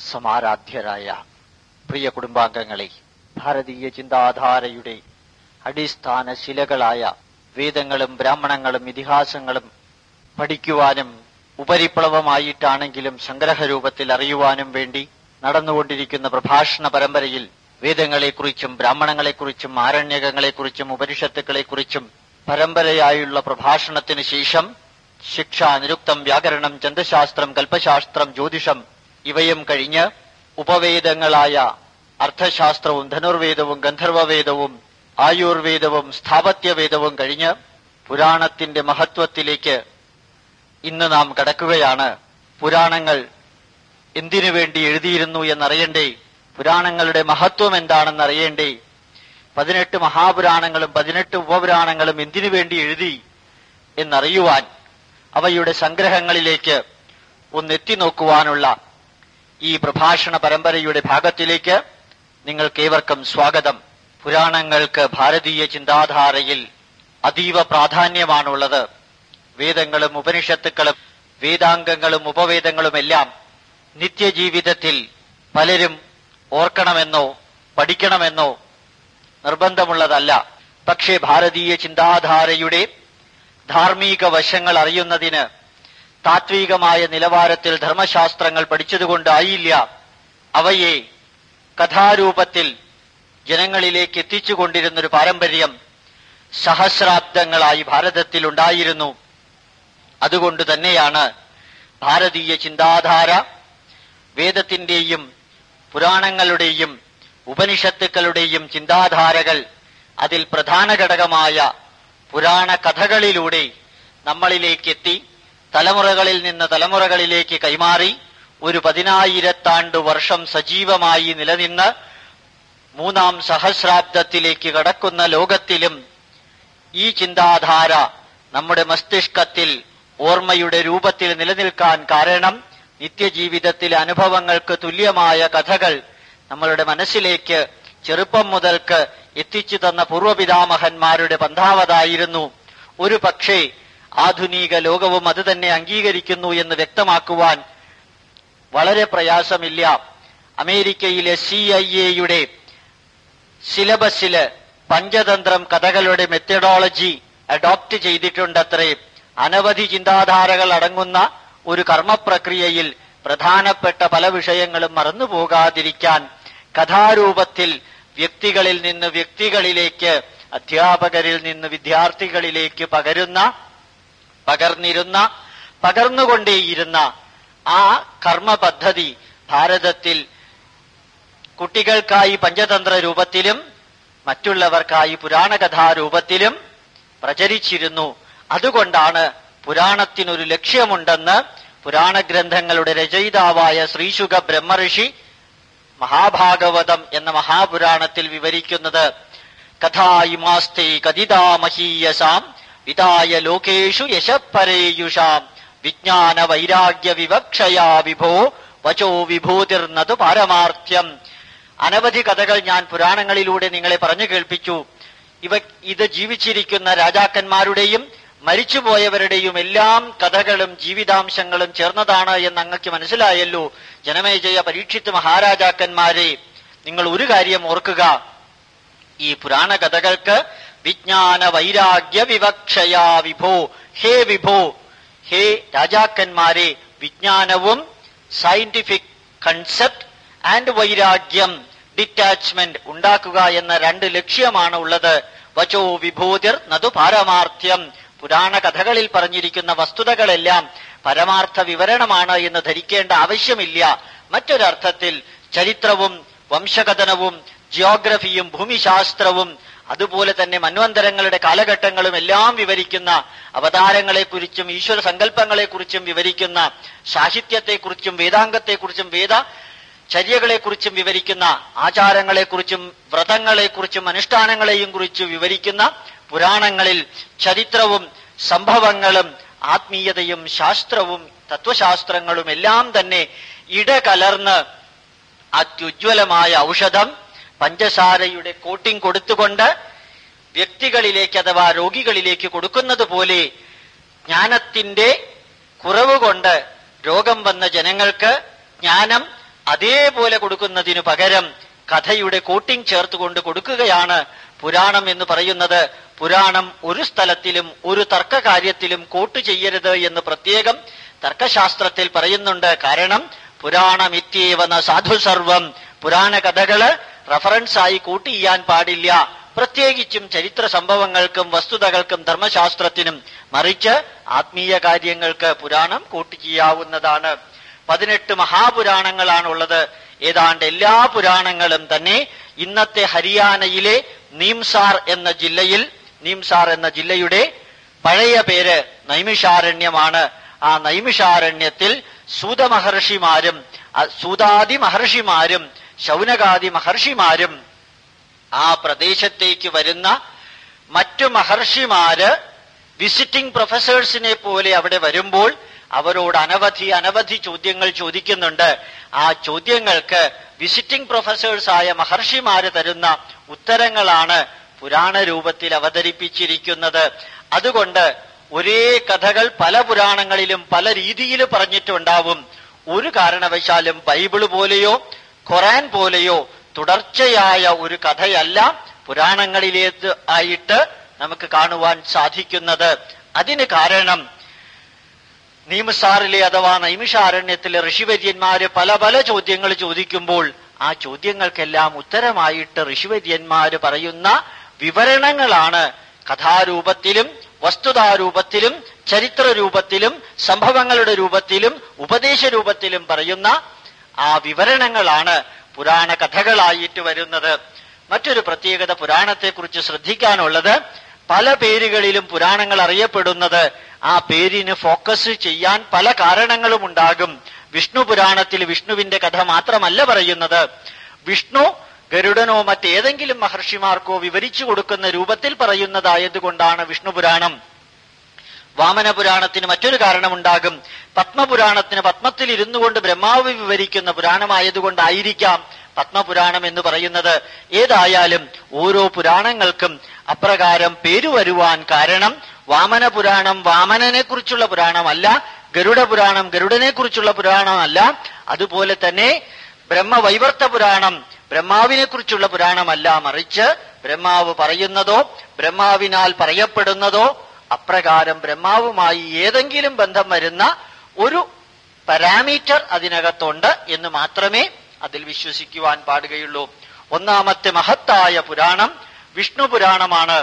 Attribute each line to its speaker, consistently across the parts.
Speaker 1: സമാരാധ്യരായ പ്രിയ കുടുംബാംഗങ്ങളെ ഭാരതീയ ചിന്താധാരയുടെ അടിസ്ഥാന ശിലകളായ വേദങ്ങളും ബ്രാഹ്മണങ്ങളും ഇതിഹാസങ്ങളും പഠിക്കുവാനും ഉപരിപ്ലവമായിട്ടാണെങ്കിലും സംഗ്രഹരൂപത്തിൽ അറിയുവാനും വേണ്ടി നടന്നുകൊണ്ടിരിക്കുന്ന പ്രഭാഷണ പരമ്പരയിൽ വേദങ്ങളെക്കുറിച്ചും ബ്രാഹ്മണങ്ങളെക്കുറിച്ചും ആരണ്യകങ്ങളെക്കുറിച്ചും ഉപനിഷത്തുക്കളെക്കുറിച്ചും പരമ്പരയായുള്ള പ്രഭാഷണത്തിന് ശേഷം ശിക്ഷ നിരുക്തം വ്യാകരണം ചന്തശാസ്ത്രം കൽപ്പശാസ്ത്രം ജ്യോതിഷം ഇവയും കഴിഞ്ഞ് ഉപവേദങ്ങളായ അർത്ഥശാസ്ത്രവും ധനുർവേദവും ഗന്ധർവവേദവും ആയുർവേദവും സ്ഥാപത്യവേദവും കഴിഞ്ഞ് പുരാണത്തിന്റെ മഹത്വത്തിലേക്ക് ഇന്ന് നാം കടക്കുകയാണ് പുരാണങ്ങൾ എന്തിനു വേണ്ടി എഴുതിയിരുന്നു എന്നറിയണ്ടേ പുരാണങ്ങളുടെ മഹത്വം എന്താണെന്ന് അറിയണ്ടേ പതിനെട്ട് മഹാപുരാണങ്ങളും പതിനെട്ട് ഉപപുരാണങ്ങളും എന്തിനു വേണ്ടി എഴുതി എന്നറിയുവാൻ അവയുടെ സംഗ്രഹങ്ങളിലേക്ക് ഒന്നെത്തി നോക്കുവാനുള്ള ഈ പ്രഭാഷണ പരമ്പരയുടെ ഭാഗത്തിലേക്ക് നിങ്ങൾക്കേവർക്കും സ്വാഗതം പുരാണങ്ങൾക്ക് ഭാരതീയ ചിന്താധാരയിൽ അതീവ പ്രാധാന്യമാണുള്ളത് വേദങ്ങളും ഉപനിഷത്തുക്കളും വേദാംഗങ്ങളും ഉപവേദങ്ങളുമെല്ലാം നിത്യജീവിതത്തിൽ പലരും ഓർക്കണമെന്നോ പഠിക്കണമെന്നോ നിർബന്ധമുള്ളതല്ല പക്ഷേ ഭാരതീയ ചിന്താധാരയുടെ ധാർമ്മിക വശങ്ങൾ അറിയുന്നതിന് താത്വികമായ നിലവാരത്തിൽ ധർമ്മശാസ്ത്രങ്ങൾ പഠിച്ചതുകൊണ്ടായില്ല അവയെ കഥാരൂപത്തിൽ ജനങ്ങളിലേക്ക് എത്തിച്ചുകൊണ്ടിരുന്നൊരു പാരമ്പര്യം സഹസ്രാബ്ദങ്ങളായി ഭാരതത്തിൽ ഉണ്ടായിരുന്നു അതുകൊണ്ട് തന്നെയാണ് ഭാരതീയ ചിന്താധാര വേദത്തിന്റെയും പുരാണങ്ങളുടെയും ഉപനിഷത്തുക്കളുടെയും ചിന്താധാരകൾ അതിൽ പ്രധാന ഘടകമായ പുരാണ കഥകളിലൂടെ നമ്മളിലേക്ക് എത്തി തലമുറകളിൽ നിന്ന് തലമുറകളിലേക്ക് കൈമാറി ഒരു പതിനായിരത്താണ്ട് വർഷം സജീവമായി നിലനിന്ന് മൂന്നാം സഹസ്രാബ്ദത്തിലേക്ക് കടക്കുന്ന ലോകത്തിലും ഈ ചിന്താധാര നമ്മുടെ മസ്തിഷ്കത്തിൽ ഓർമ്മയുടെ രൂപത്തിൽ നിലനിൽക്കാൻ കാരണം നിത്യജീവിതത്തിലെ അനുഭവങ്ങൾക്ക് തുല്യമായ കഥകൾ നമ്മളുടെ മനസ്സിലേക്ക് ചെറുപ്പം മുതൽക്ക് എത്തിച്ചു തന്ന പൂർവപിതാമഹന്മാരുടെ പന്ഥാവതായിരുന്നു ഒരു പക്ഷേ ആധുനിക ലോകവും അത് തന്നെ അംഗീകരിക്കുന്നു എന്ന് വ്യക്തമാക്കുവാൻ വളരെ പ്രയാസമില്ല അമേരിക്കയിലെ സി ഐ എയുടെ സിലബസില് പഞ്ചതന്ത്രം കഥകളുടെ മെത്തഡോളജി അഡോപ്റ്റ് ചെയ്തിട്ടുണ്ടത്രേ അനവധി ചിന്താധാരകൾ അടങ്ങുന്ന ഒരു കർമ്മപ്രക്രിയയിൽ പ്രധാനപ്പെട്ട പല വിഷയങ്ങളും മറന്നുപോകാതിരിക്കാൻ കഥാരൂപത്തിൽ വ്യക്തികളിൽ നിന്ന് വ്യക്തികളിലേക്ക് അധ്യാപകരിൽ നിന്ന് വിദ്യാർത്ഥികളിലേക്ക് പകരുന്ന പകർന്നിരുന്ന പകർന്നുകൊണ്ടേയിരുന്ന ആ കർമ്മ പദ്ധതി ഭാരതത്തിൽ കുട്ടികൾക്കായി പഞ്ചതന്ത്ര രൂപത്തിലും മറ്റുള്ളവർക്കായി പുരാണകഥാരൂപത്തിലും പ്രചരിച്ചിരുന്നു അതുകൊണ്ടാണ് പുരാണത്തിനൊരു ലക്ഷ്യമുണ്ടെന്ന് പുരാണ ഗ്രന്ഥങ്ങളുടെ രചയിതാവായ ശ്രീശുഖ ബ്രഹ്മഋഷി മഹാഭാഗവതം എന്ന മഹാപുരാണത്തിൽ വിവരിക്കുന്നത് കഥായിമാസ്തേ കതിതാമഹീയസാം വിതായ ലോകേഷു യശപ്പരേയുഷാം വിജ്ഞാന വൈരാഗ്യ വിവക്ഷയാ വിഭോ വചോ വിഭൂതിർന്നതു പാരമാർത്ഥ്യം അനവധി കഥകൾ ഞാൻ പുരാണങ്ങളിലൂടെ നിങ്ങളെ പറഞ്ഞു കേൾപ്പിച്ചു ഇവ ഇത് ജീവിച്ചിരിക്കുന്ന രാജാക്കന്മാരുടെയും മരിച്ചുപോയവരുടെയും എല്ലാം കഥകളും ജീവിതാംശങ്ങളും ചേർന്നതാണ് എന്ന് അങ്ങക്ക് മനസ്സിലായല്ലോ ജനമേജയ പരീക്ഷിത്ത് മഹാരാജാക്കന്മാരെ നിങ്ങൾ ഒരു കാര്യം ഓർക്കുക ഈ പുരാണ കഥകൾക്ക് വിജ്ഞാന വൈരാഗ്യ വിവക്ഷയാ വിഭോ ഹേ വിഭോ ഹേ രാജാക്കന്മാരെ വിജ്ഞാനവും സയന്റിഫിക് കൺസെപ്റ്റ് ആൻഡ് വൈരാഗ്യം ഡിറ്റാച്ച്മെന്റ് ഉണ്ടാക്കുക എന്ന രണ്ട് ലക്ഷ്യമാണ് ഉള്ളത് വചോ വിഭൂതിർ നതു പാരമാർത്ഥ്യം പുരാണ കഥകളിൽ പറഞ്ഞിരിക്കുന്ന വസ്തുതകളെല്ലാം പരമാർത്ഥ വിവരണമാണ് എന്ന് ധരിക്കേണ്ട ആവശ്യമില്ല മറ്റൊരർത്ഥത്തിൽ ചരിത്രവും വംശകഥനവും ജിയോഗ്രഫിയും ഭൂമിശാസ്ത്രവും അതുപോലെ തന്നെ മന്വന്തരങ്ങളുടെ കാലഘട്ടങ്ങളും എല്ലാം വിവരിക്കുന്ന അവതാരങ്ങളെക്കുറിച്ചും ഈശ്വര സങ്കല്പങ്ങളെക്കുറിച്ചും വിവരിക്കുന്ന സാഹിത്യത്തെക്കുറിച്ചും വേദാംഗത്തെക്കുറിച്ചും വേദ ചര്യകളെക്കുറിച്ചും വിവരിക്കുന്ന ആചാരങ്ങളെക്കുറിച്ചും വ്രതങ്ങളെക്കുറിച്ചും അനുഷ്ഠാനങ്ങളെയും കുറിച്ച് വിവരിക്കുന്ന പുരാണങ്ങളിൽ ചരിത്രവും സംഭവങ്ങളും ആത്മീയതയും ശാസ്ത്രവും തത്വശാസ്ത്രങ്ങളും എല്ലാം തന്നെ ഇടകലർന്ന് അത്യുജ്വലമായ ഔഷധം പഞ്ചസാരയുടെ കോട്ടിംഗ് കൊടുത്തുകൊണ്ട് വ്യക്തികളിലേക്ക് അഥവാ രോഗികളിലേക്ക് കൊടുക്കുന്നത് പോലെ ജ്ഞാനത്തിന്റെ കുറവ് കൊണ്ട് രോഗം വന്ന ജനങ്ങൾക്ക് ജ്ഞാനം അതേപോലെ കൊടുക്കുന്നതിനു പകരം കഥയുടെ കോട്ടിംഗ് ചേർത്തുകൊണ്ട് കൊടുക്കുകയാണ് പുരാണം എന്ന് പറയുന്നത് പുരാണം ഒരു സ്ഥലത്തിലും ഒരു തർക്കകാര്യത്തിലും കോട്ട് ചെയ്യരുത് എന്ന് പ്രത്യേകം തർക്കശാസ്ത്രത്തിൽ പറയുന്നുണ്ട് കാരണം പുരാണമിത്യേവന സാധു സർവം പുരാണ കഥകള് റഫറൻസ് ആയി കൂട്ടി ചെയ്യാൻ പാടില്ല പ്രത്യേകിച്ചും ചരിത്ര സംഭവങ്ങൾക്കും വസ്തുതകൾക്കും ധർമ്മശാസ്ത്രത്തിനും മറിച്ച് ആത്മീയ കാര്യങ്ങൾക്ക് പുരാണം കൂട്ടി ചെയ്യാവുന്നതാണ് പതിനെട്ട് മഹാപുരാണങ്ങളാണുള്ളത് ഏതാണ്ട് എല്ലാ പുരാണങ്ങളും തന്നെ ഇന്നത്തെ ഹരിയാനയിലെ നീംസാർ എന്ന ജില്ലയിൽ നീംസാർ എന്ന ജില്ലയുടെ പഴയ പേര് നൈമിഷാരണ്യമാണ് ആ നൈമിഷാരണ്യത്തിൽ സൂതമഹർഷിമാരും അ- സൂതാദി മഹർഷിമാരും ശൗനകാദി മഹർഷിമാരും ആ പ്രദേശത്തേക്ക് വരുന്ന മറ്റു മഹർഷിമാര് വിസിറ്റിംഗ് പ്രൊഫസേഴ്സിനെ പോലെ അവിടെ വരുമ്പോൾ അവരോട് അനവധി അനവധി ചോദ്യങ്ങൾ ചോദിക്കുന്നുണ്ട് ആ ചോദ്യങ്ങൾക്ക് വിസിറ്റിംഗ് പ്രൊഫസേഴ്സ് ആയ മഹർഷിമാര് തരുന്ന ഉത്തരങ്ങളാണ് പുരാണ രൂപത്തിൽ അവതരിപ്പിച്ചിരിക്കുന്നത് അതുകൊണ്ട് ഒരേ കഥകൾ പല പുരാണങ്ങളിലും പല രീതിയിൽ പറഞ്ഞിട്ടുണ്ടാവും ഒരു കാരണവശാലും ബൈബിള് പോലെയോ ഖുറാൻ പോലെയോ തുടർച്ചയായ ഒരു കഥയല്ല പുരാണങ്ങളിലേത് ആയിട്ട് നമുക്ക് കാണുവാൻ സാധിക്കുന്നത് അതിന് കാരണം നീമസാറിലെ അഥവാ നൈമിഷാരണ്യത്തിലെ ഋഷിവര്യന്മാര് പല പല ചോദ്യങ്ങൾ ചോദിക്കുമ്പോൾ ആ ചോദ്യങ്ങൾക്കെല്ലാം ഉത്തരമായിട്ട് ഋഷിവര്യന്മാര് പറയുന്ന വിവരണങ്ങളാണ് കഥാരൂപത്തിലും വസ്തുതാരൂപത്തിലും ചരിത്ര രൂപത്തിലും സംഭവങ്ങളുടെ രൂപത്തിലും ഉപദേശ രൂപത്തിലും പറയുന്ന ആ വിവരണങ്ങളാണ് പുരാണ കഥകളായിട്ട് വരുന്നത് മറ്റൊരു പ്രത്യേകത പുരാണത്തെക്കുറിച്ച് ശ്രദ്ധിക്കാനുള്ളത് പല പേരുകളിലും പുരാണങ്ങൾ അറിയപ്പെടുന്നത് ആ പേരിന് ഫോക്കസ് ചെയ്യാൻ പല കാരണങ്ങളും ഉണ്ടാകും വിഷ്ണു പുരാണത്തിൽ വിഷ്ണുവിന്റെ കഥ മാത്രമല്ല പറയുന്നത് വിഷ്ണു ഗരുഡനോ മറ്റേതെങ്കിലും മഹർഷിമാർക്കോ വിവരിച്ചു കൊടുക്കുന്ന രൂപത്തിൽ പറയുന്നതായതുകൊണ്ടാണ് വിഷ്ണു പുരാണം വാമന പുരാണത്തിന് മറ്റൊരു കാരണമുണ്ടാകും പത്മപുരാണത്തിന് പത്മത്തിൽ ഇരുന്നു കൊണ്ട് ബ്രഹ്മാവ് വിവരിക്കുന്ന പുരാണമായതുകൊണ്ടായിരിക്കാം പത്മപുരാണം എന്ന് പറയുന്നത് ഏതായാലും ഓരോ പുരാണങ്ങൾക്കും അപ്രകാരം പേരു വരുവാൻ കാരണം വാമന പുരാണം വാമനനെ കുറിച്ചുള്ള പുരാണമല്ല ഗരുഡ പുരാണം ഗരുഡനെ കുറിച്ചുള്ള പുരാണമല്ല അതുപോലെ തന്നെ ബ്രഹ്മവൈവർത്ത പുരാണം ബ്രഹ്മാവിനെ കുറിച്ചുള്ള പുരാണമല്ല മറിച്ച് ബ്രഹ്മാവ് പറയുന്നതോ ബ്രഹ്മാവിനാൽ പറയപ്പെടുന്നതോ അപ്രകാരം ബ്രഹ്മാവുമായി ഏതെങ്കിലും ബന്ധം വരുന്ന ഒരു പാരാമീറ്റർ അതിനകത്തുണ്ട് എന്ന് മാത്രമേ അതിൽ വിശ്വസിക്കുവാൻ പാടുകയുള്ളൂ ഒന്നാമത്തെ മഹത്തായ പുരാണം വിഷ്ണു പുരാണമാണ്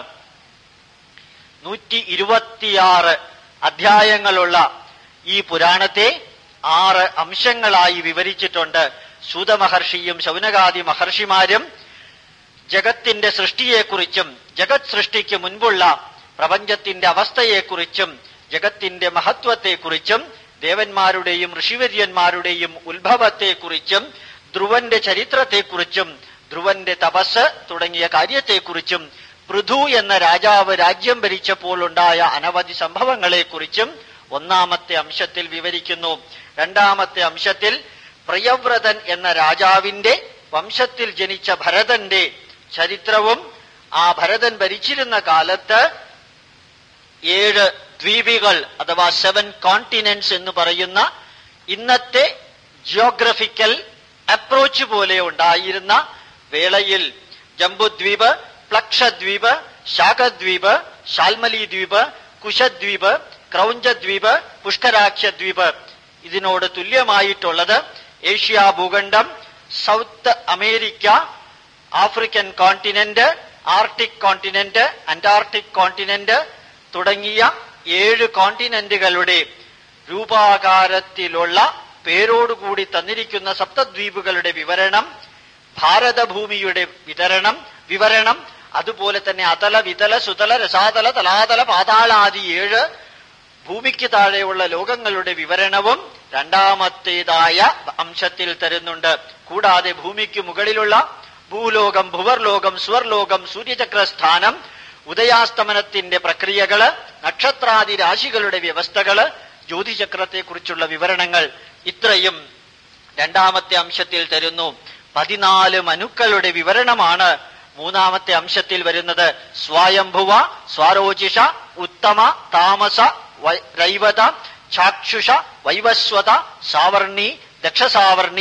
Speaker 1: നൂറ്റി ഇരുപത്തിയാറ് അധ്യായങ്ങളുള്ള ഈ പുരാണത്തെ ആറ് അംശങ്ങളായി വിവരിച്ചിട്ടുണ്ട് സൂതമഹർഷിയും ശൗനകാദി മഹർഷിമാരും ജഗത്തിന്റെ സൃഷ്ടിയെക്കുറിച്ചും ജഗത് സൃഷ്ടിക്ക് മുൻപുള്ള പ്രപഞ്ചത്തിന്റെ അവസ്ഥയെക്കുറിച്ചും ജഗത്തിന്റെ മഹത്വത്തെക്കുറിച്ചും ദേവന്മാരുടെയും ഋഷിവര്യന്മാരുടെയും ഉത്ഭവത്തെക്കുറിച്ചും ധ്രുവന്റെ ചരിത്രത്തെക്കുറിച്ചും ധ്രുവന്റെ തപസ് തുടങ്ങിയ കാര്യത്തെക്കുറിച്ചും പൃഥു എന്ന രാജാവ് രാജ്യം ഭരിച്ചപ്പോൾ ഉണ്ടായ അനവധി സംഭവങ്ങളെക്കുറിച്ചും ഒന്നാമത്തെ അംശത്തിൽ വിവരിക്കുന്നു രണ്ടാമത്തെ അംശത്തിൽ പ്രിയവ്രതൻ എന്ന രാജാവിന്റെ വംശത്തിൽ ജനിച്ച ഭരതന്റെ ചരിത്രവും ആ ഭരതൻ ഭരിച്ചിരുന്ന കാലത്ത് ഏഴ് ദ്വീപികൾ അഥവാ സെവൻ കോണ്ടിനെന്റ്സ് എന്ന് പറയുന്ന ഇന്നത്തെ ജിയോഗ്രഫിക്കൽ അപ്രോച്ച് പോലെ ഉണ്ടായിരുന്ന വേളയിൽ ജംബുദ്വീപ് പ്ലക്ഷദ്വീപ് ശാഖദ്വീപ് ശാൽമലി ദ്വീപ് കുശദ്വീപ് ക്രൗഞ്ചദ്വീപ് പുഷ്കരാക്ഷദ്വീപ് ഇതിനോട് തുല്യമായിട്ടുള്ളത് ഏഷ്യ ഭൂഖണ്ഡം South America African continent Arctic continent Antarctic continent തുടങ്ങിയ ഏഴ് കോണ്ടിനെന്റുകളുടെ രൂപാകാരത്തിലുള്ള പേരോടുകൂടി തന്നിരിക്കുന്ന സപ്തദ്വീപുകളുടെ വിവരണം ഭാരതഭൂമിയുടെ വിതരണം വിവരണം അതുപോലെ തന്നെ അതല വിതല സുതല രസാതല തലാതല പാതാളാദി ഏഴ് ഭൂമിക്ക് താഴെയുള്ള ലോകങ്ങളുടെ വിവരണവും രണ്ടാമത്തേതായ അംശത്തിൽ തരുന്നുണ്ട് കൂടാതെ ഭൂമിക്ക് മുകളിലുള്ള ഭൂലോകം ഭുവർലോകം സ്വർലോകം സൂര്യചക്രസ്ഥാനം ഉദയാസ്തമനത്തിന്റെ പ്രക്രിയകള് നക്ഷത്രാദി രാശികളുടെ വ്യവസ്ഥകള് ജ്യോതിചക്രത്തെക്കുറിച്ചുള്ള വിവരണങ്ങൾ ഇത്രയും രണ്ടാമത്തെ അംശത്തിൽ തരുന്നു പതിനാല് മനുക്കളുടെ വിവരണമാണ് മൂന്നാമത്തെ അംശത്തിൽ വരുന്നത് സ്വായംഭുവ സ്വാരോചിഷ ഉത്തമ താമസ രൈവത ചാക്ഷുഷ വൈവസ്വത സാവർണി ദക്ഷസാവർണി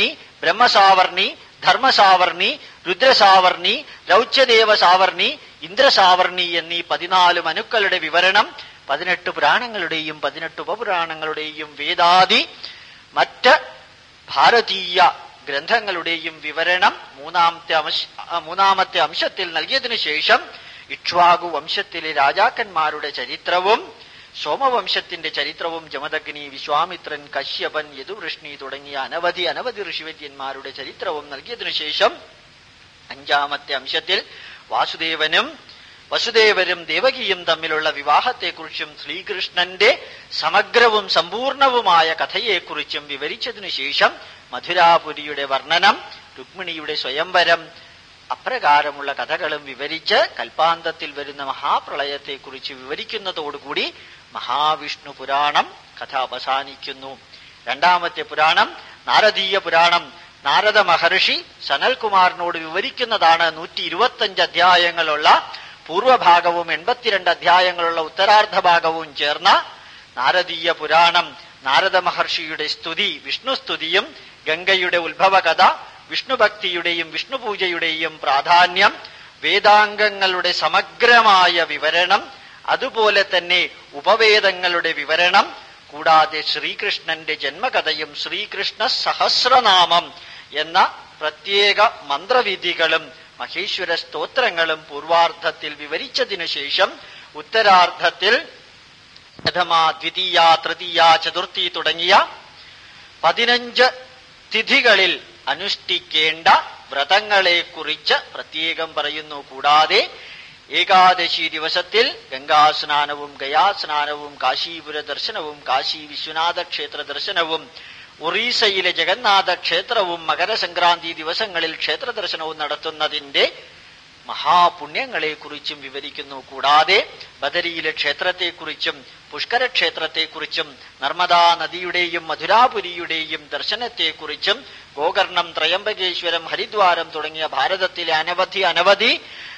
Speaker 1: ബ്രഹ്മസാവർണി ധർമ്മസാവർണി രുദ്രസാവർണി രൗച്യദേവ സാവർണി ഇന്ദ്രസാവർണി എന്നീ പതിനാല് മനുക്കളുടെ വിവരണം പതിനെട്ട് പുരാണങ്ങളുടെയും പതിനെട്ട് ഉപപുരാണങ്ങളുടെയും വേദാദി മറ്റ് ഭാരതീയ ഗ്രന്ഥങ്ങളുടെയും വിവരണം മൂന്നാമത്തെ അംശ മൂന്നാമത്തെ അംശത്തിൽ നൽകിയതിനു ശേഷം ഇക്ഷ്വാകു വംശത്തിലെ രാജാക്കന്മാരുടെ ചരിത്രവും സോമവംശത്തിന്റെ ചരിത്രവും ജമദഗ്നി വിശ്വാമിത്രൻ കശ്യപൻ യദുവൃഷ്ണി തുടങ്ങിയ അനവധി അനവധി ഋഷിവര്യന്മാരുടെ ചരിത്രവും നൽകിയതിനു ശേഷം അഞ്ചാമത്തെ അംശത്തിൽ വാസുദേവനും വസുദേവരും ദേവകിയും തമ്മിലുള്ള വിവാഹത്തെക്കുറിച്ചും ശ്രീകൃഷ്ണന്റെ സമഗ്രവും സമ്പൂർണവുമായ കഥയെക്കുറിച്ചും വിവരിച്ചതിനു ശേഷം മധുരാപുരിയുടെ വർണ്ണനം രുക്മിണിയുടെ സ്വയംവരം അപ്രകാരമുള്ള കഥകളും വിവരിച്ച് കൽപ്പാന്തത്തിൽ വരുന്ന മഹാപ്രളയത്തെക്കുറിച്ച് വിവരിക്കുന്നതോടുകൂടി മഹാവിഷ്ണു പുരാണം കഥ അവസാനിക്കുന്നു രണ്ടാമത്തെ പുരാണം നാരദീയ പുരാണം നാരദ മഹർഷി സനൽകുമാറിനോട് വിവരിക്കുന്നതാണ് നൂറ്റി ഇരുപത്തഞ്ച് അധ്യായങ്ങളുള്ള പൂർവഭാഗവും എൺപത്തിരണ്ട് അധ്യായങ്ങളുള്ള ഉത്തരാർദ്ധ ഭാഗവും ചേർന്ന നാരദീയ പുരാണം നാരദ മഹർഷിയുടെ സ്തുതി വിഷ്ണുസ്തുതിയും ഗംഗയുടെ ഉത്ഭവകഥ വിഷ്ണുഭക്തിയുടെയും വിഷ്ണുപൂജയുടെയും പ്രാധാന്യം വേദാംഗങ്ങളുടെ സമഗ്രമായ വിവരണം അതുപോലെ തന്നെ ഉപവേദങ്ങളുടെ വിവരണം കൂടാതെ ശ്രീകൃഷ്ണന്റെ ജന്മകഥയും ശ്രീകൃഷ്ണ സഹസ്രനാമം എന്ന പ്രത്യേക മന്ത്രവിധികളും മഹേശ്വര സ്തോത്രങ്ങളും പൂർവാർദ്ധത്തിൽ വിവരിച്ചതിനു ശേഷം ഉത്തരാർദ്ധത്തിൽ പ്രഥമ ദ്വിതീയ തൃതീയ ചതുർത്ഥി തുടങ്ങിയ പതിനഞ്ച് തിഥികളിൽ അനുഷ്ഠിക്കേണ്ട വ്രതങ്ങളെക്കുറിച്ച് പ്രത്യേകം പറയുന്നു കൂടാതെ ഏകാദശി ദിവസത്തിൽ ഗംഗാസ്നാനവും ഗയാസ്നാനവും കാശീപുര ദർശനവും കാശി വിശ്വനാഥ ക്ഷേത്ര ദർശനവും ഒറീസയിലെ ജഗന്നാഥ ക്ഷേത്രവും മകരസംക്രാന്തി ദിവസങ്ങളിൽ ക്ഷേത്ര ദർശനവും നടത്തുന്നതിന്റെ മഹാപുണ്യങ്ങളെക്കുറിച്ചും വിവരിക്കുന്നു കൂടാതെ ബദരിയിലെ ക്ഷേത്രത്തെക്കുറിച്ചും പുഷ്കര ക്ഷേത്രത്തെക്കുറിച്ചും നർമ്മദാ നദിയുടെയും മധുരാപുരിയുടെയും ദർശനത്തെക്കുറിച്ചും ഗോകർണം ത്രയംബകേശ്വരം ഹരിദ്വാരം തുടങ്ങിയ ഭാരതത്തിലെ അനവധി അനവധി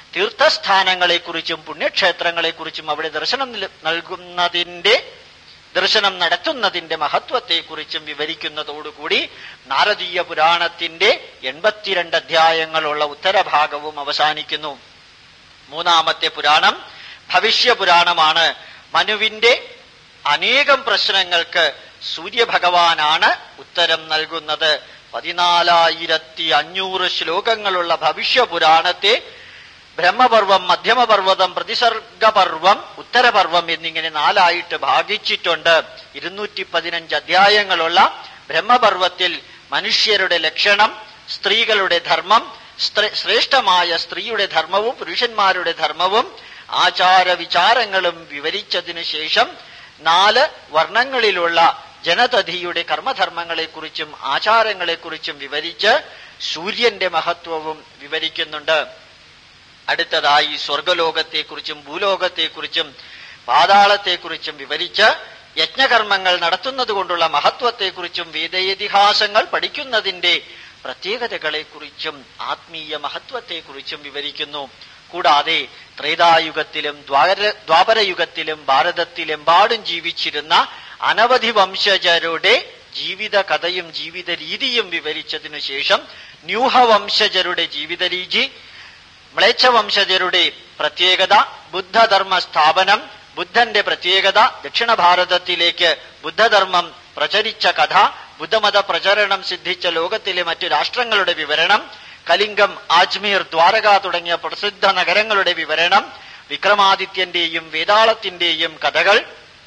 Speaker 1: തീർത്ഥസ്ഥാനങ്ങളെക്കുറിച്ചും പുണ്യക്ഷേത്രങ്ങളെക്കുറിച്ചും അവിടെ ദർശനം നൽകുന്നതിന്റെ ദർശനം നടത്തുന്നതിന്റെ മഹത്വത്തെക്കുറിച്ചും വിവരിക്കുന്നതോടുകൂടി നാരദീയ പുരാണത്തിന്റെ എൺപത്തിരണ്ട് അധ്യായങ്ങളുള്ള ഉത്തരഭാഗവും അവസാനിക്കുന്നു മൂന്നാമത്തെ പുരാണം ഭവിഷ്യപുരാണമാണ് മനുവിന്റെ അനേകം പ്രശ്നങ്ങൾക്ക് സൂര്യഭഗവാനാണ് ഉത്തരം നൽകുന്നത് പതിനാലായിരത്തി അഞ്ഞൂറ് ശ്ലോകങ്ങളുള്ള ഭവിഷ്യപുരാണത്തെ ബ്രഹ്മപർവം മധ്യമപർവ്വതം പ്രതിസർഗപർവം ഉത്തരപർവം എന്നിങ്ങനെ നാലായിട്ട് ഭാഗിച്ചിട്ടുണ്ട് ഇരുന്നൂറ്റി പതിനഞ്ച് അധ്യായങ്ങളുള്ള ബ്രഹ്മപർവത്തിൽ മനുഷ്യരുടെ ലക്ഷണം സ്ത്രീകളുടെ ധർമ്മം ശ്രേഷ്ഠമായ സ്ത്രീയുടെ ധർമ്മവും പുരുഷന്മാരുടെ ധർമ്മവും ആചാര വിചാരങ്ങളും വിവരിച്ചതിനു ശേഷം നാല് വർണ്ണങ്ങളിലുള്ള ജനതധിയുടെ കർമ്മധർമ്മങ്ങളെക്കുറിച്ചും ആചാരങ്ങളെക്കുറിച്ചും വിവരിച്ച് സൂര്യന്റെ മഹത്വവും വിവരിക്കുന്നുണ്ട് അടുത്തതായി സ്വർഗലോകത്തെക്കുറിച്ചും ഭൂലോകത്തെക്കുറിച്ചും പാതാളത്തെക്കുറിച്ചും വിവരിച്ച് യജ്ഞകർമ്മങ്ങൾ നടത്തുന്നത് കൊണ്ടുള്ള മഹത്വത്തെക്കുറിച്ചും വേദയതിഹാസങ്ങൾ പഠിക്കുന്നതിന്റെ പ്രത്യേകതകളെക്കുറിച്ചും ആത്മീയ മഹത്വത്തെക്കുറിച്ചും വിവരിക്കുന്നു കൂടാതെ ത്രേതായുഗത്തിലും ദ്വാര ദ്വാപരയുഗത്തിലും ഭാരതത്തിലെമ്പാടും ജീവിച്ചിരുന്ന അനവധി വംശജരുടെ ജീവിത കഥയും ജീവിത രീതിയും വിവരിച്ചതിനു ശേഷം ന്യൂഹവംശജരുടെ ജീവിത രീതി മ്ലേച്ഛവംശജരുടെ പ്രത്യേകത ബുദ്ധധർമ്മ സ്ഥാപനം ബുദ്ധന്റെ പ്രത്യേകത ദക്ഷിണ ഭാരതത്തിലേക്ക് ബുദ്ധധർമ്മം പ്രചരിച്ച കഥ ബുദ്ധമത പ്രചരണം സിദ്ധിച്ച ലോകത്തിലെ മറ്റു രാഷ്ട്രങ്ങളുടെ വിവരണം കലിംഗം ആജ്മീർ ദ്വാരക തുടങ്ങിയ പ്രസിദ്ധ നഗരങ്ങളുടെ വിവരണം വിക്രമാദിത്യന്റെയും വേതാളത്തിന്റെയും കഥകൾ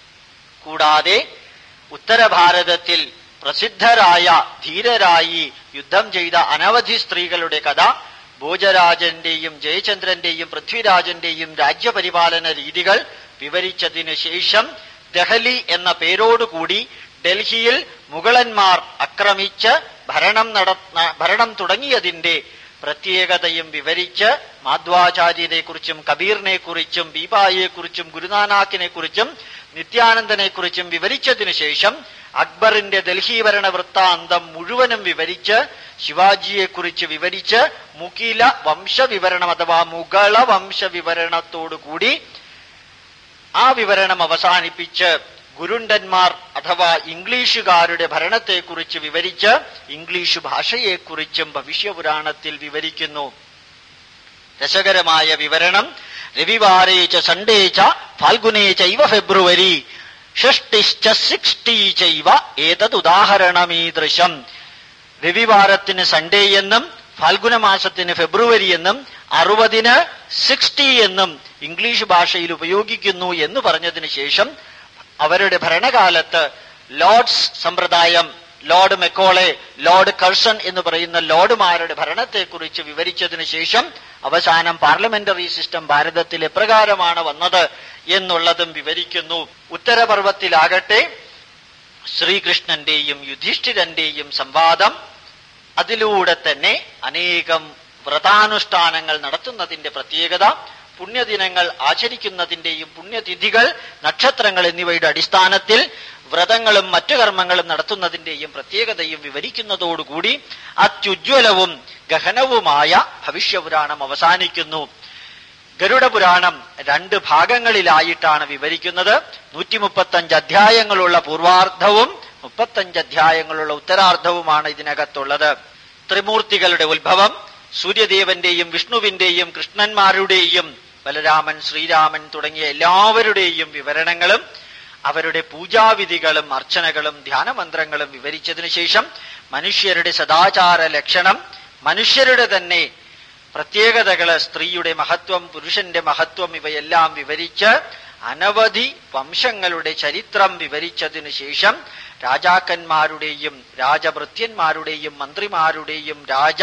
Speaker 1: കൂടാതെ ഉത്തരഭാരതത്തിൽ പ്രസിദ്ധരായ ധീരരായി യുദ്ധം ചെയ്ത അനവധി സ്ത്രീകളുടെ കഥ ഭോജരാജന്റെയും ജയചന്ദ്രന്റെയും പൃഥ്വിരാജന്റെയും രാജ്യപരിപാലന രീതികൾ വിവരിച്ചതിനു ശേഷം ദഹലി എന്ന പേരോടുകൂടി ഡൽഹിയിൽ മുഗളന്മാർ ആക്രമിച്ച് ഭരണം നട ഭരണം തുടങ്ങിയതിന്റെ പ്രത്യേകതയും വിവരിച്ച് മാധ്വാചാര്യരെക്കുറിച്ചും കബീറിനെക്കുറിച്ചും ബീബായെക്കുറിച്ചും ഗുരുനാനാക്കിനെക്കുറിച്ചും നിത്യാനന്ദനെക്കുറിച്ചും വിവരിച്ചതിനു ശേഷം അക്ബറിന്റെ ഡൽഹി ഭരണ വൃത്താന്തം മുഴുവനും വിവരിച്ച് ശിവാജിയെക്കുറിച്ച് വിവരിച്ച് മുകില വംശവിവരണം അഥവാ മുഗള വംശവിവരണത്തോടുകൂടി ആ വിവരണം അവസാനിപ്പിച്ച് ഗുരുണ്ടന്മാർ അഥവാ ഇംഗ്ലീഷുകാരുടെ ഭരണത്തെക്കുറിച്ച് വിവരിച്ച് ഇംഗ്ലീഷ് ഭാഷയെക്കുറിച്ചും ഭവിഷ്യപുരാണത്തിൽ വിവരിക്കുന്നു രസകരമായ വിവരണം രവിവാരേ ച സൺഡേ ച ഫാൽഗുനേ ചൈവ ഫെബ്രുവരി ഷഷ്ടിശ്ച സിക്സ്റ്റി ചൈവ ഏതദുദാഹരണമീദൃശം രവിവാരത്തിന് സൺഡേ എന്നും ഫാൽഗുന മാസത്തിന് ഫെബ്രുവരി എന്നും അറുപതിന് സിക്സ്റ്റി എന്നും ഇംഗ്ലീഷ് ഭാഷയിൽ ഉപയോഗിക്കുന്നു എന്ന് പറഞ്ഞതിന് ശേഷം അവരുടെ ഭരണകാലത്ത് ലോർഡ്സ് സമ്പ്രദായം ലോർഡ് മെക്കോളെ ലോർഡ് കഴ്സൺ എന്ന് പറയുന്ന ലോർഡുമാരുടെ ഭരണത്തെക്കുറിച്ച് വിവരിച്ചതിനു ശേഷം അവസാനം പാർലമെന്ററി സിസ്റ്റം ഭാരതത്തിൽ എപ്രകാരമാണ് വന്നത് എന്നുള്ളതും വിവരിക്കുന്നു ഉത്തരപർവത്തിലാകട്ടെ ശ്രീകൃഷ്ണന്റെയും യുധിഷ്ഠിരന്റെയും സംവാദം അതിലൂടെ തന്നെ അനേകം വ്രതാനുഷ്ഠാനങ്ങൾ നടത്തുന്നതിന്റെ പ്രത്യേകത പുണ്യദിനങ്ങൾ ആചരിക്കുന്നതിന്റെയും പുണ്യതിഥികൾ നക്ഷത്രങ്ങൾ എന്നിവയുടെ അടിസ്ഥാനത്തിൽ വ്രതങ്ങളും മറ്റു കർമ്മങ്ങളും നടത്തുന്നതിന്റെയും പ്രത്യേകതയും വിവരിക്കുന്നതോടുകൂടി അത്യുജ്വലവും ഗഹനവുമായ ഭവിഷ്യപുരാണം അവസാനിക്കുന്നു ഗരുഡപുരാണം രണ്ട് ഭാഗങ്ങളിലായിട്ടാണ് വിവരിക്കുന്നത് നൂറ്റി മുപ്പത്തഞ്ച് അധ്യായങ്ങളുള്ള പൂർവാർദ്ധവും മുപ്പത്തഞ്ച് അധ്യായങ്ങളുള്ള ഉത്തരാർദ്ധവുമാണ് ഇതിനകത്തുള്ളത് ത്രിമൂർത്തികളുടെ ഉത്ഭവം സൂര്യദേവന്റെയും വിഷ്ണുവിന്റെയും കൃഷ്ണന്മാരുടെയും ബലരാമൻ ശ്രീരാമൻ തുടങ്ങിയ എല്ലാവരുടെയും വിവരണങ്ങളും അവരുടെ പൂജാവിധികളും അർച്ചനകളും ധ്യാനമന്ത്രങ്ങളും വിവരിച്ചതിനു ശേഷം മനുഷ്യരുടെ സദാചാര ലക്ഷണം മനുഷ്യരുടെ തന്നെ പ്രത്യേകതകള് സ്ത്രീയുടെ മഹത്വം പുരുഷന്റെ മഹത്വം ഇവയെല്ലാം വിവരിച്ച് അനവധി വംശങ്ങളുടെ ചരിത്രം വിവരിച്ചതിനു ശേഷം രാജാക്കന്മാരുടെയും രാജഭൃത്യന്മാരുടെയും മന്ത്രിമാരുടെയും രാജ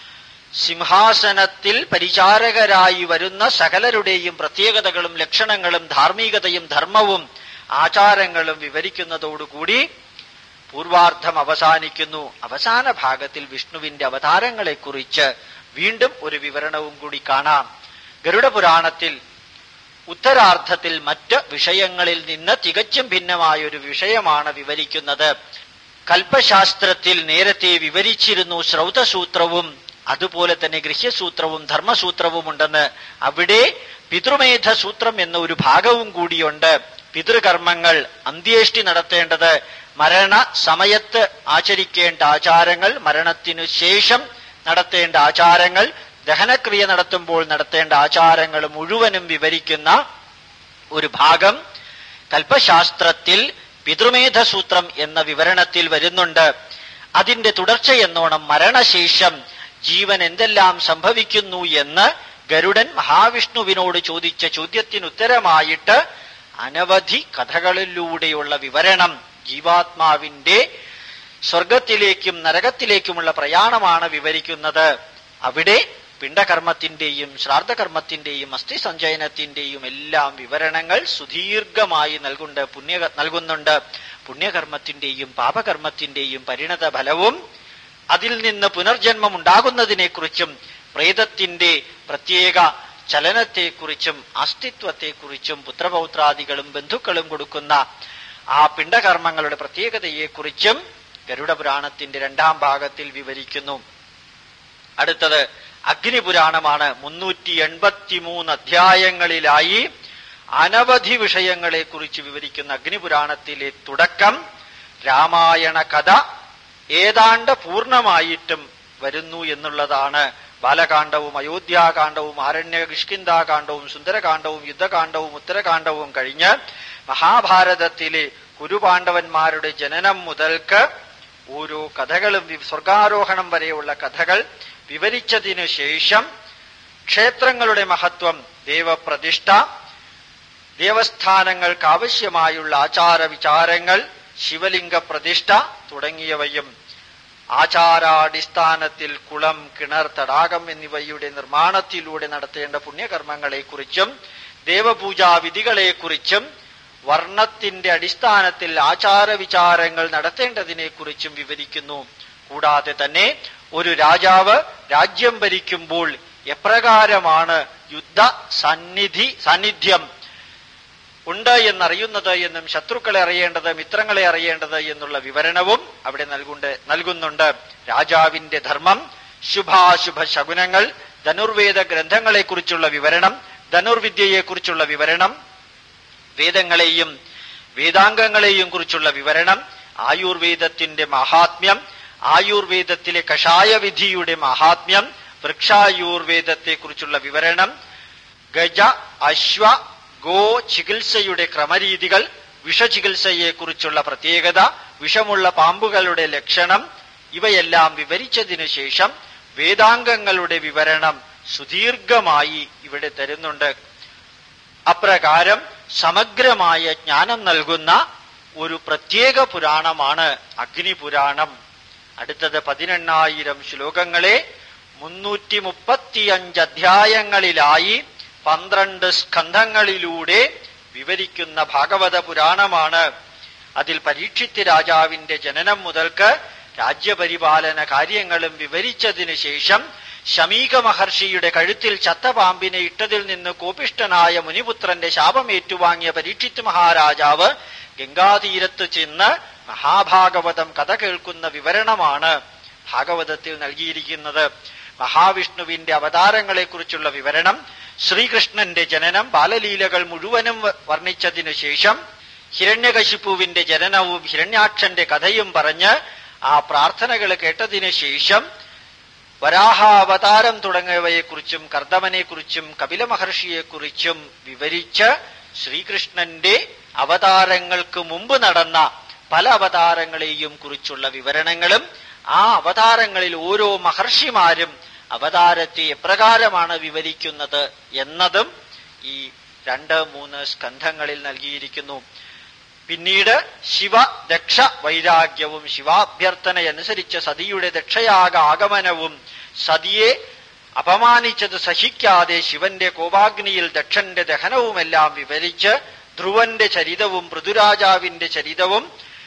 Speaker 1: സിംഹാസനത്തിൽ പരിചാരകരായി വരുന്ന സകലരുടെയും പ്രത്യേകതകളും ലക്ഷണങ്ങളും ധാർമ്മികതയും ധർമ്മവും ആചാരങ്ങളും വിവരിക്കുന്നതോടുകൂടി പൂർവാർദ്ധം അവസാനിക്കുന്നു അവസാന ഭാഗത്തിൽ വിഷ്ണുവിന്റെ അവതാരങ്ങളെക്കുറിച്ച് വീണ്ടും ഒരു വിവരണവും കൂടി കാണാം ഗരുഡപുരാണത്തിൽ ഉത്തരാർദ്ധത്തിൽ മറ്റ് വിഷയങ്ങളിൽ നിന്ന് തികച്ചും ഭിന്നമായ ഒരു വിഷയമാണ് വിവരിക്കുന്നത് കൽപ്പശാസ്ത്രത്തിൽ നേരത്തെ വിവരിച്ചിരുന്നു ശ്രൗതസൂത്രവും അതുപോലെ തന്നെ ഗൃഹ്യസൂത്രവും ധർമ്മസൂത്രവും ഉണ്ടെന്ന് അവിടെ പിതൃമേധ സൂത്രം എന്ന ഒരു ഭാഗവും കൂടിയുണ്ട് പിതൃകർമ്മങ്ങൾ അന്ത്യേഷ്ടി നടത്തേണ്ടത് മരണ സമയത്ത് ആചരിക്കേണ്ട ആചാരങ്ങൾ മരണത്തിനു ശേഷം നടത്തേണ്ട ആചാരങ്ങൾ ദഹനക്രിയ നടത്തുമ്പോൾ നടത്തേണ്ട ആചാരങ്ങൾ മുഴുവനും വിവരിക്കുന്ന ഒരു ഭാഗം കൽപ്പശാസ്ത്രത്തിൽ പിതൃമേധസൂത്രം എന്ന വിവരണത്തിൽ വരുന്നുണ്ട് അതിന്റെ തുടർച്ചയെന്നോണം മരണശേഷം ജീവൻ എന്തെല്ലാം സംഭവിക്കുന്നു എന്ന് ഗരുഡൻ മഹാവിഷ്ണുവിനോട് ചോദിച്ച ചോദ്യത്തിനുത്തരമായിട്ട് അനവധി കഥകളിലൂടെയുള്ള വിവരണം ജീവാത്മാവിന്റെ സ്വർഗത്തിലേക്കും നരകത്തിലേക്കുമുള്ള പ്രയാണമാണ് വിവരിക്കുന്നത് അവിടെ പിണ്ടകർമ്മത്തിന്റെയും ശ്രാദ്ധകർമ്മത്തിന്റെയും അസ്ഥിസഞ്ചയനത്തിന്റെയും എല്ലാം വിവരണങ്ങൾ സുദീർഘമായി നൽകുണ്ട് പുണ്യ നൽകുന്നുണ്ട് പുണ്യകർമ്മത്തിന്റെയും പാപകർമ്മത്തിന്റെയും പരിണത ഫലവും അതിൽ നിന്ന് പുനർജന്മം ഉണ്ടാകുന്നതിനെക്കുറിച്ചും പ്രേതത്തിന്റെ പ്രത്യേക ചലനത്തെക്കുറിച്ചും അസ്തിത്വത്തെക്കുറിച്ചും പുത്രപൗത്രാദികളും ബന്ധുക്കളും കൊടുക്കുന്ന ആ പിണ്ടകർമ്മങ്ങളുടെ പ്രത്യേകതയെക്കുറിച്ചും ഗരുഡപുരാണത്തിന്റെ രണ്ടാം ഭാഗത്തിൽ വിവരിക്കുന്നു അടുത്തത് അഗ്നിപുരാണമാണ് മുന്നൂറ്റി എൺപത്തിമൂന്ന് അധ്യായങ്ങളിലായി അനവധി വിഷയങ്ങളെക്കുറിച്ച് വിവരിക്കുന്ന അഗ്നിപുരാണത്തിലെ തുടക്കം രാമായണ കഥ ഏതാണ്ട് പൂർണ്ണമായിട്ടും വരുന്നു എന്നുള്ളതാണ് ബാലകാണ്ഡവും അയോധ്യാകാന്ഡവും ആരണ്യ കിഷ്കിന്താകാന്ഡവും സുന്ദരകാന്ഡവും യുദ്ധകാന്ഡവും ഉത്തരകാന്ഡവും കഴിഞ്ഞ് മഹാഭാരതത്തിലെ കുരുപാണ്ഡവന്മാരുടെ ജനനം മുതൽക്ക് ഓരോ കഥകളും സ്വർഗാരോഹണം വരെയുള്ള കഥകൾ വിവരിച്ചതിനു ശേഷം ക്ഷേത്രങ്ങളുടെ മഹത്വം ദേവപ്രതിഷ്ഠ ദേവസ്ഥാനങ്ങൾക്ക് ആവശ്യമായുള്ള ആചാര വിചാരങ്ങൾ ശിവലിംഗ പ്രതിഷ്ഠ തുടങ്ങിയവയും ആചാരാടിസ്ഥാനത്തിൽ കുളം കിണർ തടാകം എന്നിവയുടെ നിർമ്മാണത്തിലൂടെ നടത്തേണ്ട പുണ്യകർമ്മങ്ങളെക്കുറിച്ചും ദേവപൂജാ വിധികളെക്കുറിച്ചും വർണ്ണത്തിന്റെ അടിസ്ഥാനത്തിൽ ആചാരവിചാരങ്ങൾ നടത്തേണ്ടതിനെക്കുറിച്ചും വിവരിക്കുന്നു കൂടാതെ തന്നെ ഒരു രാജാവ് രാജ്യം ഭരിക്കുമ്പോൾ എപ്രകാരമാണ് യുദ്ധ സന്നിധി സാന്നിധ്യം ഉണ്ട് എന്നറിയുന്നത് എന്നും ശത്രുക്കളെ അറിയേണ്ടത് മിത്രങ്ങളെ അറിയേണ്ടത് എന്നുള്ള വിവരണവും അവിടെ നൽകുണ്ട് നൽകുന്നുണ്ട് രാജാവിന്റെ ധർമ്മം ശുഭാശുഭ ശകുനങ്ങൾ ധനുർവേദ ഗ്രന്ഥങ്ങളെക്കുറിച്ചുള്ള വിവരണം ധനുർവിദ്യയെക്കുറിച്ചുള്ള വിവരണം വേദങ്ങളെയും വേദാംഗങ്ങളെയും കുറിച്ചുള്ള വിവരണം ആയുർവേദത്തിന്റെ മഹാത്മ്യം ആയുർവേദത്തിലെ കഷായവിധിയുടെ മഹാത്മ്യം വൃക്ഷായുർവേദത്തെക്കുറിച്ചുള്ള വിവരണം ഗജ അശ്വ ഗോ ചികിത്സയുടെ ക്രമരീതികൾ വിഷചികിത്സയെക്കുറിച്ചുള്ള പ്രത്യേകത വിഷമുള്ള പാമ്പുകളുടെ ലക്ഷണം ഇവയെല്ലാം വിവരിച്ചതിനു ശേഷം വേദാംഗങ്ങളുടെ വിവരണം സുദീർഘമായി ഇവിടെ തരുന്നുണ്ട് അപ്രകാരം സമഗ്രമായ ജ്ഞാനം നൽകുന്ന ഒരു പ്രത്യേക പുരാണമാണ് അഗ്നിപുരാണം അടുത്തത് പതിനെണ്ണായിരം ശ്ലോകങ്ങളെ മുന്നൂറ്റി മുപ്പത്തിയഞ്ച് അധ്യായങ്ങളിലായി പന്ത്രണ്ട് സ്കന്ധങ്ങളിലൂടെ വിവരിക്കുന്ന ഭാഗവത പുരാണമാണ് അതിൽ പരീക്ഷിത്ത് രാജാവിന്റെ ജനനം മുതൽക്ക് രാജ്യപരിപാലന കാര്യങ്ങളും വിവരിച്ചതിനു ശേഷം ശമീക മഹർഷിയുടെ കഴുത്തിൽ ചത്ത പാമ്പിനെ ഇട്ടതിൽ നിന്ന് കോപിഷ്ടനായ മുനിപുത്രന്റെ ശാപം ഏറ്റുവാങ്ങിയ പരീക്ഷിത്ത് മഹാരാജാവ് ഗംഗാതീരത്ത് ചെന്ന് മഹാഭാഗവതം കഥ കേൾക്കുന്ന വിവരണമാണ് ഭാഗവതത്തിൽ നൽകിയിരിക്കുന്നത് മഹാവിഷ്ണുവിന്റെ അവതാരങ്ങളെക്കുറിച്ചുള്ള വിവരണം ശ്രീകൃഷ്ണന്റെ ജനനം ബാലലീലകൾ മുഴുവനും വർണ്ണിച്ചതിനു ശേഷം ഹിരണ്യകശിപ്പുവിന്റെ ജനനവും ഹിരണ്യാക്ഷന്റെ കഥയും പറഞ്ഞ് ആ പ്രാർത്ഥനകൾ കേട്ടതിനു ശേഷം വരാഹാവതാരം തുടങ്ങിയവയെക്കുറിച്ചും കർദമനെക്കുറിച്ചും കപില മഹർഷിയെക്കുറിച്ചും വിവരിച്ച് ശ്രീകൃഷ്ണന്റെ അവതാരങ്ങൾക്ക് മുമ്പ് നടന്ന പല അവതാരങ്ങളെയും കുറിച്ചുള്ള വിവരണങ്ങളും ആ അവതാരങ്ങളിൽ ഓരോ മഹർഷിമാരും അവതാരത്തെ എപ്രകാരമാണ് വിവരിക്കുന്നത് എന്നതും ഈ രണ്ട് മൂന്ന് സ്കന്ധങ്ങളിൽ നൽകിയിരിക്കുന്നു പിന്നീട് ശിവ ദക്ഷ വൈരാഗ്യവും ശിവാഭ്യർത്ഥനയനുസരിച്ച് സതിയുടെ ദക്ഷയാഗ ആഗമനവും സതിയെ അപമാനിച്ചത് സഹിക്കാതെ ശിവന്റെ കോപാഗ്നിയിൽ ദക്ഷന്റെ ദഹനവുമെല്ലാം വിവരിച്ച് ധ്രുവന്റെ ചരിതവും പൃഥുരാജാവിന്റെ ചരിതവും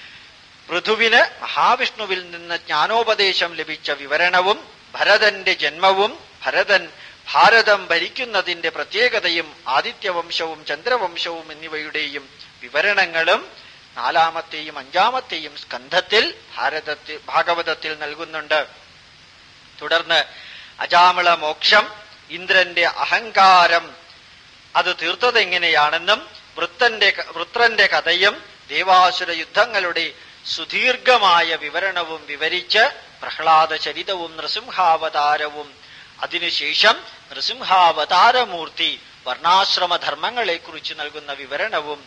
Speaker 1: പൃഥുവിന് മഹാവിഷ്ണുവിൽ നിന്ന് ജ്ഞാനോപദേശം ലഭിച്ച വിവരണവും ഭരതന്റെ ജന്മവും ഭരതൻ ഭാരതം ഭരിക്കുന്നതിന്റെ പ്രത്യേകതയും ആദിത്യവംശവും ചന്ദ്രവംശവും എന്നിവയുടെയും വിവരണങ്ങളും നാലാമത്തെയും അഞ്ചാമത്തെയും സ്കന്ധത്തിൽ ഭാരതത്തിൽ ഭാഗവതത്തിൽ നൽകുന്നുണ്ട് തുടർന്ന് അജാമള മോക്ഷം ഇന്ദ്രന്റെ അഹങ്കാരം അത് തീർത്തതെങ്ങനെയാണെന്നും വൃത്തന്റെ വൃത്രന്റെ കഥയും ദേവാസുര യുദ്ധങ്ങളുടെ സുദീർഘമായ വിവരണവും വിവരിച്ച് പ്രഹ്ലാദ ചരിതവും നൃസിംഹാവതാരവും അതിനുശേഷം നൃസിംഹാവതാരമൂർത്തി വർണ്ണാശ്രമധർമ്മങ്ങളെക്കുറിച്ച് നൽകുന്ന വിവരണവും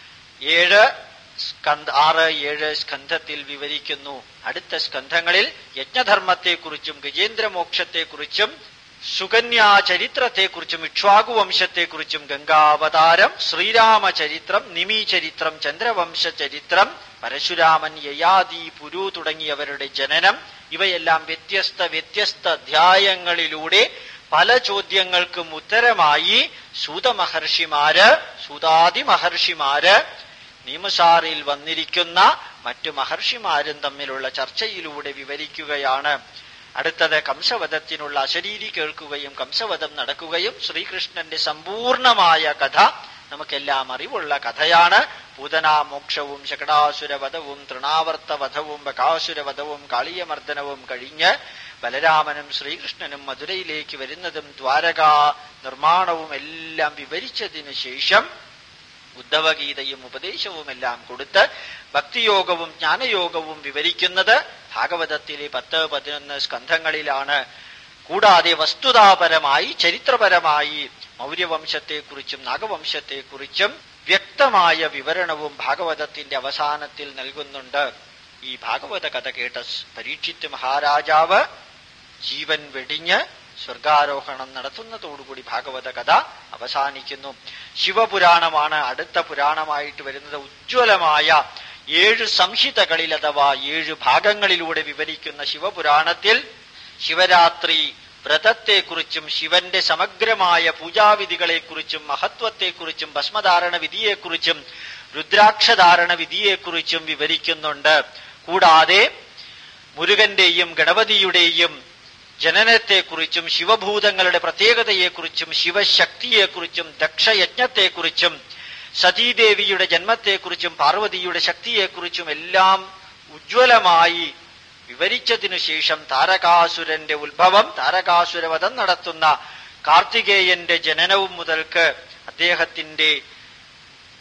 Speaker 1: ഏഴ് സ്കന്ധ ആറ് ഏഴ് സ്കന്ധത്തിൽ വിവരിക്കുന്നു അടുത്ത സ്കന്ധങ്ങളിൽ യജ്ഞധർമ്മത്തെക്കുറിച്ചും ഗജേന്ദ്രമോക്ഷത്തെക്കുറിച്ചും സുകന്യാ ചരിത്രത്തെക്കുറിച്ചും ഇക്ഷ്വാകു വംശത്തെക്കുറിച്ചും ഗംഗാവതാരം ശ്രീരാമചരിത്രം നിമി ചരിത്രം ചന്ദ്രവംശ ചരിത്രം പരശുരാമൻ യയാദി പുരു തുടങ്ങിയവരുടെ ജനനം ഇവയെല്ലാം വ്യത്യസ്ത വ്യത്യസ്ത അധ്യായങ്ങളിലൂടെ പല ചോദ്യങ്ങൾക്കും ഉത്തരമായി സൂതമഹർഷിമാര് സൂതാദി മഹർഷിമാര് നിയമസാറിൽ വന്നിരിക്കുന്ന മറ്റു മഹർഷിമാരും തമ്മിലുള്ള ചർച്ചയിലൂടെ വിവരിക്കുകയാണ് അടുത്തത് കംസവധത്തിനുള്ള അശരീരി കേൾക്കുകയും കംസവധം നടക്കുകയും ശ്രീകൃഷ്ണന്റെ സമ്പൂർണമായ കഥ നമുക്കെല്ലാം അറിവുള്ള കഥയാണ് പൂതനാമോക്ഷവും ശകടാസുരവധവും തൃണാവർത്തവധവും ബകാസുരവധവും കാളിയമർദ്ദനവും കഴിഞ്ഞ് ബലരാമനും ശ്രീകൃഷ്ണനും മധുരയിലേക്ക് വരുന്നതും ദ്വാരകാ നിർമ്മാണവും എല്ലാം വിവരിച്ചതിനു ശേഷം ഉദ്ധവഗീതയും ഉപദേശവുമെല്ലാം കൊടുത്ത് ഭക്തിയോഗവും ജ്ഞാനയോഗവും വിവരിക്കുന്നത് ഭാഗവതത്തിലെ പത്ത് പതിനൊന്ന് സ്കന്ധങ്ങളിലാണ് കൂടാതെ വസ്തുതാപരമായി ചരിത്രപരമായി മൗര്യവംശത്തെക്കുറിച്ചും നാഗവംശത്തെക്കുറിച്ചും വ്യക്തമായ വിവരണവും ഭാഗവതത്തിന്റെ അവസാനത്തിൽ നൽകുന്നുണ്ട് ഈ ഭാഗവത കഥ കേട്ട പരീക്ഷിത്ത് മഹാരാജാവ് ജീവൻ വെടിഞ്ഞ് സ്വർഗാരോഹണം നടത്തുന്നതോടുകൂടി ഭാഗവത കഥ അവസാനിക്കുന്നു ശിവപുരാണമാണ് അടുത്ത പുരാണമായിട്ട് വരുന്നത് ഉജ്ജ്വലമായ ഏഴ് സംഹിതകളിൽ അഥവാ ഏഴ് ഭാഗങ്ങളിലൂടെ വിവരിക്കുന്ന ശിവപുരാണത്തിൽ ശിവരാത്രി വ്രതത്തെക്കുറിച്ചും ശിവന്റെ സമഗ്രമായ പൂജാവിധികളെക്കുറിച്ചും മഹത്വത്തെക്കുറിച്ചും ഭസ്മധാരണ വിധിയെക്കുറിച്ചും രുദ്രാക്ഷധാരണ വിധിയെക്കുറിച്ചും വിവരിക്കുന്നുണ്ട് കൂടാതെ മുരുകന്റെയും ഗണപതിയുടെയും ജനനത്തെക്കുറിച്ചും ശിവഭൂതങ്ങളുടെ പ്രത്യേകതയെക്കുറിച്ചും ശിവശക്തിയെക്കുറിച്ചും ദക്ഷയജ്ഞത്തെക്കുറിച്ചും സതീദേവിയുടെ ജന്മത്തെക്കുറിച്ചും പാർവതിയുടെ ശക്തിയെക്കുറിച്ചും എല്ലാം ഉജ്ജ്വലമായി വിവരിച്ചതിനു ശേഷം താരകാസുരന്റെ ഉത്ഭവം താരകാസുരവധം നടത്തുന്ന കാർത്തികേയന്റെ ജനനവും മുതൽക്ക് അദ്ദേഹത്തിന്റെ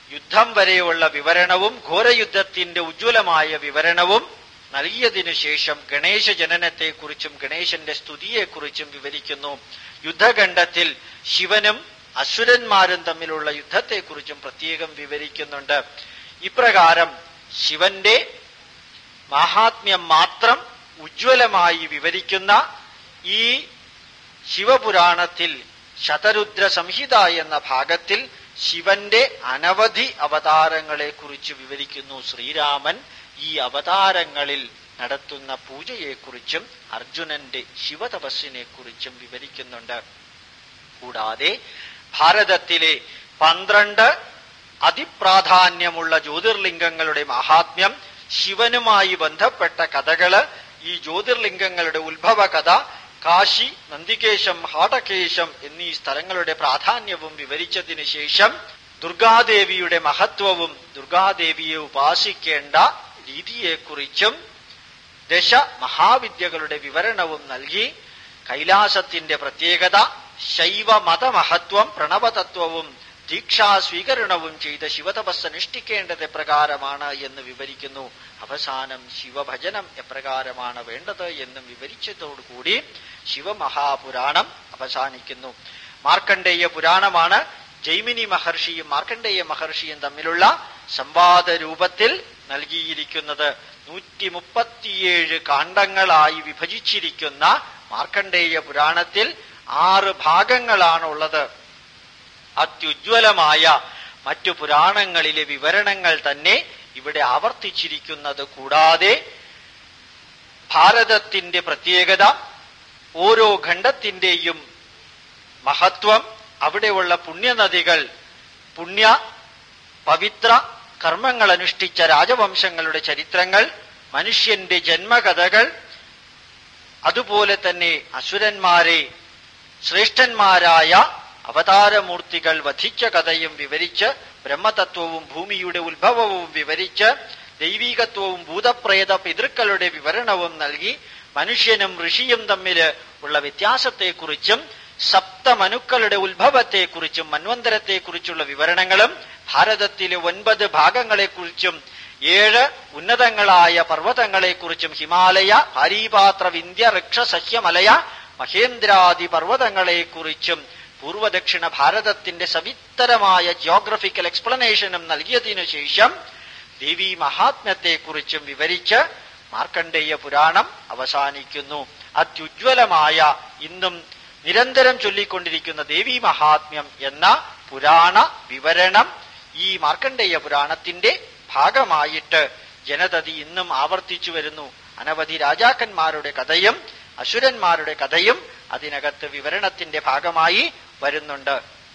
Speaker 1: യുദ്ധം വരെയുള്ള വിവരണവും ഘോരയുദ്ധത്തിന്റെ ഉജ്ജ്വലമായ വിവരണവും നൽകിയതിനു ശേഷം ഗണേശ ജനനത്തെക്കുറിച്ചും ഗണേശന്റെ സ്തുതിയെക്കുറിച്ചും വിവരിക്കുന്നു യുദ്ധഖണ്ഡത്തിൽ ശിവനും അസുരന്മാരും തമ്മിലുള്ള യുദ്ധത്തെക്കുറിച്ചും പ്രത്യേകം വിവരിക്കുന്നുണ്ട് ഇപ്രകാരം ശിവന്റെ മാഹാത്മ്യം മാത്രം ഉജ്ജ്വലമായി വിവരിക്കുന്ന ഈ ശിവപുരാണത്തിൽ ശതരുദ്ര സംഹിത എന്ന ഭാഗത്തിൽ ശിവന്റെ അനവധി അവതാരങ്ങളെ കുറിച്ച് വിവരിക്കുന്നു ശ്രീരാമൻ ഈ അവതാരങ്ങളിൽ നടത്തുന്ന പൂജയെക്കുറിച്ചും അർജുനന്റെ ശിവതപസ്സിനെ കുറിച്ചും വിവരിക്കുന്നുണ്ട് കൂടാതെ ഭാരതത്തിലെ പന്ത്രണ്ട് അതിപ്രാധാന്യമുള്ള ജ്യോതിർലിംഗങ്ങളുടെ മഹാത്മ്യം ശിവനുമായി ബന്ധപ്പെട്ട കഥകള് ഈ ജ്യോതിർലിംഗങ്ങളുടെ ഉത്ഭവ കഥ കാശി നന്ദികേശം ഹാടകേശം എന്നീ സ്ഥലങ്ങളുടെ പ്രാധാന്യവും വിവരിച്ചതിനു ശേഷം ദുർഗാദേവിയുടെ മഹത്വവും ദുർഗാദേവിയെ ഉപാസിക്കേണ്ട രീതിയെക്കുറിച്ചും ദശ മഹാവിദ്യകളുടെ വിവരണവും നൽകി കൈലാസത്തിന്റെ പ്രത്യേകത ശൈവ മതമഹത്വം പ്രണവതത്വവും ദീക്ഷാ സ്വീകരണവും ചെയ്ത ശിവതപസ് അനുഷ്ഠിക്കേണ്ടത് എപ്രകാരമാണ് എന്ന് വിവരിക്കുന്നു അവസാനം ശിവഭജനം എപ്രകാരമാണ് വേണ്ടത് എന്നും വിവരിച്ചതോടുകൂടി ശിവമഹാപുരാണം അവസാനിക്കുന്നു മാർക്കണ്ഡേയ പുരാണമാണ് ജൈമിനി മഹർഷിയും മാർക്കണ്ഡേയ മഹർഷിയും തമ്മിലുള്ള സംവാദ രൂപത്തിൽ നൽകിയിരിക്കുന്നത് നൂറ്റി മുപ്പത്തിയേഴ് കാണ്ഡങ്ങളായി വിഭജിച്ചിരിക്കുന്ന മാർക്കണ്ഡേയ പുരാണത്തിൽ ആറ് ഭാഗങ്ങളാണുള്ളത് അത്യുജ്വലമായ മറ്റു പുരാണങ്ങളിലെ വിവരണങ്ങൾ തന്നെ ഇവിടെ ആവർത്തിച്ചിരിക്കുന്നത് കൂടാതെ ഭാരതത്തിന്റെ പ്രത്യേകത ഓരോ ഖണ്ഡത്തിന്റെയും മഹത്വം അവിടെയുള്ള പുണ്യനദികൾ പുണ്യ പവിത്ര കർമ്മങ്ങൾ അനുഷ്ഠിച്ച രാജവംശങ്ങളുടെ ചരിത്രങ്ങൾ മനുഷ്യന്റെ ജന്മകഥകൾ അതുപോലെ തന്നെ അസുരന്മാരെ ശ്രേഷ്ഠന്മാരായ അവതാരമൂർത്തികൾ വധിച്ച കഥയും വിവരിച്ച് ബ്രഹ്മതത്വവും ഭൂമിയുടെ ഉത്ഭവവും വിവരിച്ച് ദൈവീകത്വവും ഭൂതപ്രേത പിതൃക്കളുടെ വിവരണവും നൽകി മനുഷ്യനും ഋഷിയും തമ്മിൽ ഉള്ള വ്യത്യാസത്തെക്കുറിച്ചും സപ്തമനുക്കളുടെ ഉത്ഭവത്തെക്കുറിച്ചും മന്വന്തരത്തെക്കുറിച്ചുള്ള വിവരണങ്ങളും ഭാരതത്തിലെ ഒൻപത് ഭാഗങ്ങളെക്കുറിച്ചും ഏഴ് ഉന്നതങ്ങളായ പർവ്വതങ്ങളെക്കുറിച്ചും ഹിമാലയ ഹരിപാത്ര വിന്ധ്യ ഋക്ഷ സഹ്യമലയ മഹേന്ദ്രാദി പർവ്വതങ്ങളെക്കുറിച്ചും പൂർവദക്ഷിണ ഭാരതത്തിന്റെ സവിസ്തരമായ ജിയോഗ്രഫിക്കൽ എക്സ്പ്ലനേഷനും നൽകിയതിനു ശേഷം ദേവി മഹാത്മ്യത്തെക്കുറിച്ചും വിവരിച്ച് മാർക്കണ്ഡേയ പുരാണം അവസാനിക്കുന്നു അത്യുജ്വലമായ ഇന്നും നിരന്തരം ചൊല്ലിക്കൊണ്ടിരിക്കുന്ന ദേവി മഹാത്മ്യം എന്ന പുരാണ വിവരണം ഈ മാർക്കണ്ഡേയ പുരാണത്തിന്റെ ഭാഗമായിട്ട് ജനതതി ഇന്നും ആവർത്തിച്ചു വരുന്നു അനവധി രാജാക്കന്മാരുടെ കഥയും അസുരന്മാരുടെ കഥയും അതിനകത്ത് വിവരണത്തിന്റെ ഭാഗമായി വരുന്നുണ്ട്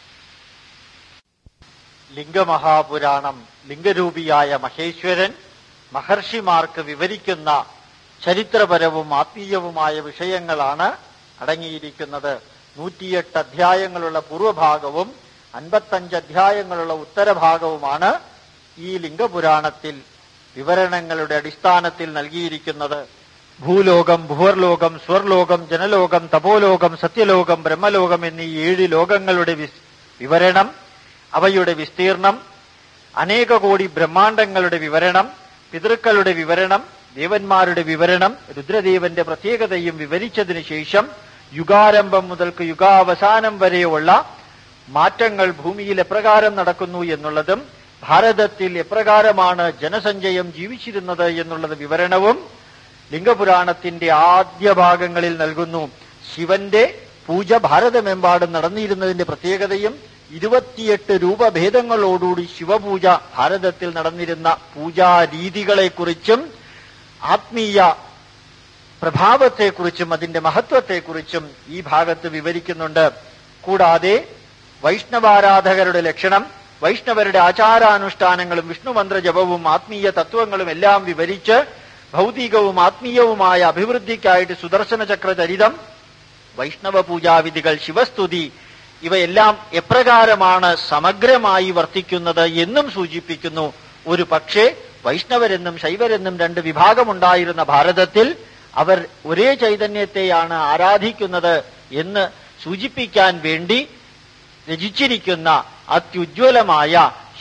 Speaker 1: ലിംഗമഹാപുരാണം ലിംഗരൂപിയായ മഹേശ്വരൻ മഹർഷിമാർക്ക് വിവരിക്കുന്ന ചരിത്രപരവും ആത്മീയവുമായ വിഷയങ്ങളാണ് അടങ്ങിയിരിക്കുന്നത് നൂറ്റിയെട്ട് അധ്യായങ്ങളുള്ള പൂർവഭാഗവും അൻപത്തഞ്ച് അധ്യായങ്ങളുള്ള ഉത്തരഭാഗവുമാണ് ഈ ലിംഗപുരാണത്തിൽ വിവരണങ്ങളുടെ അടിസ്ഥാനത്തിൽ നൽകിയിരിക്കുന്നത് ഭൂലോകം ഭുവർലോകം സ്വർലോകം ജനലോകം തപോലോകം സത്യലോകം ബ്രഹ്മലോകം എന്നീ ഏഴ് ലോകങ്ങളുടെ വിവരണം അവയുടെ വിസ്തീർണം അനേക കോടി ബ്രഹ്മാണ്ടങ്ങളുടെ വിവരണം പിതൃക്കളുടെ വിവരണം ദേവന്മാരുടെ വിവരണം രുദ്രദേവന്റെ പ്രത്യേകതയും വിവരിച്ചതിനു ശേഷം യുഗാരംഭം മുതൽക്ക് യുഗാവസാനം വരെയുള്ള മാറ്റങ്ങൾ ഭൂമിയിൽ എപ്രകാരം നടക്കുന്നു എന്നുള്ളതും ഭാരതത്തിൽ എപ്രകാരമാണ് ജനസഞ്ചയം ജീവിച്ചിരുന്നത് എന്നുള്ളത് വിവരണവും ലിംഗപുരാണത്തിന്റെ ആദ്യ ഭാഗങ്ങളിൽ നൽകുന്നു ശിവന്റെ പൂജ ഭാരതമെമ്പാടും നടന്നിരുന്നതിന്റെ പ്രത്യേകതയും ഇരുപത്തിയെട്ട് രൂപഭേദങ്ങളോടുകൂടി ശിവപൂജ ഭാരതത്തിൽ നടന്നിരുന്ന പൂജാരീതികളെക്കുറിച്ചും ആത്മീയ പ്രഭാവത്തെക്കുറിച്ചും അതിന്റെ മഹത്വത്തെക്കുറിച്ചും ഈ ഭാഗത്ത് വിവരിക്കുന്നുണ്ട് കൂടാതെ വൈഷ്ണവാരാധകരുടെ ലക്ഷണം വൈഷ്ണവരുടെ ആചാരാനുഷ്ഠാനങ്ങളും വിഷ്ണുമന്ത്ര ജപവും ആത്മീയ തത്വങ്ങളും എല്ലാം വിവരിച്ച് ഭൗതികവും ആത്മീയവുമായ അഭിവൃദ്ധിക്കായിട്ട് സുദർശന ചക്ര ചരിതം വൈഷ്ണവ പൂജാവിധികൾ ശിവസ്തുതി ഇവയെല്ലാം എപ്രകാരമാണ് സമഗ്രമായി വർത്തിക്കുന്നത് എന്നും സൂചിപ്പിക്കുന്നു ഒരു പക്ഷേ വൈഷ്ണവരെന്നും ശൈവരെന്നും രണ്ട് വിഭാഗമുണ്ടായിരുന്ന ഭാരതത്തിൽ അവർ ഒരേ ചൈതന്യത്തെയാണ് ആരാധിക്കുന്നത് എന്ന് സൂചിപ്പിക്കാൻ വേണ്ടി രചിച്ചിരിക്കുന്ന അത്യുജ്വലമായ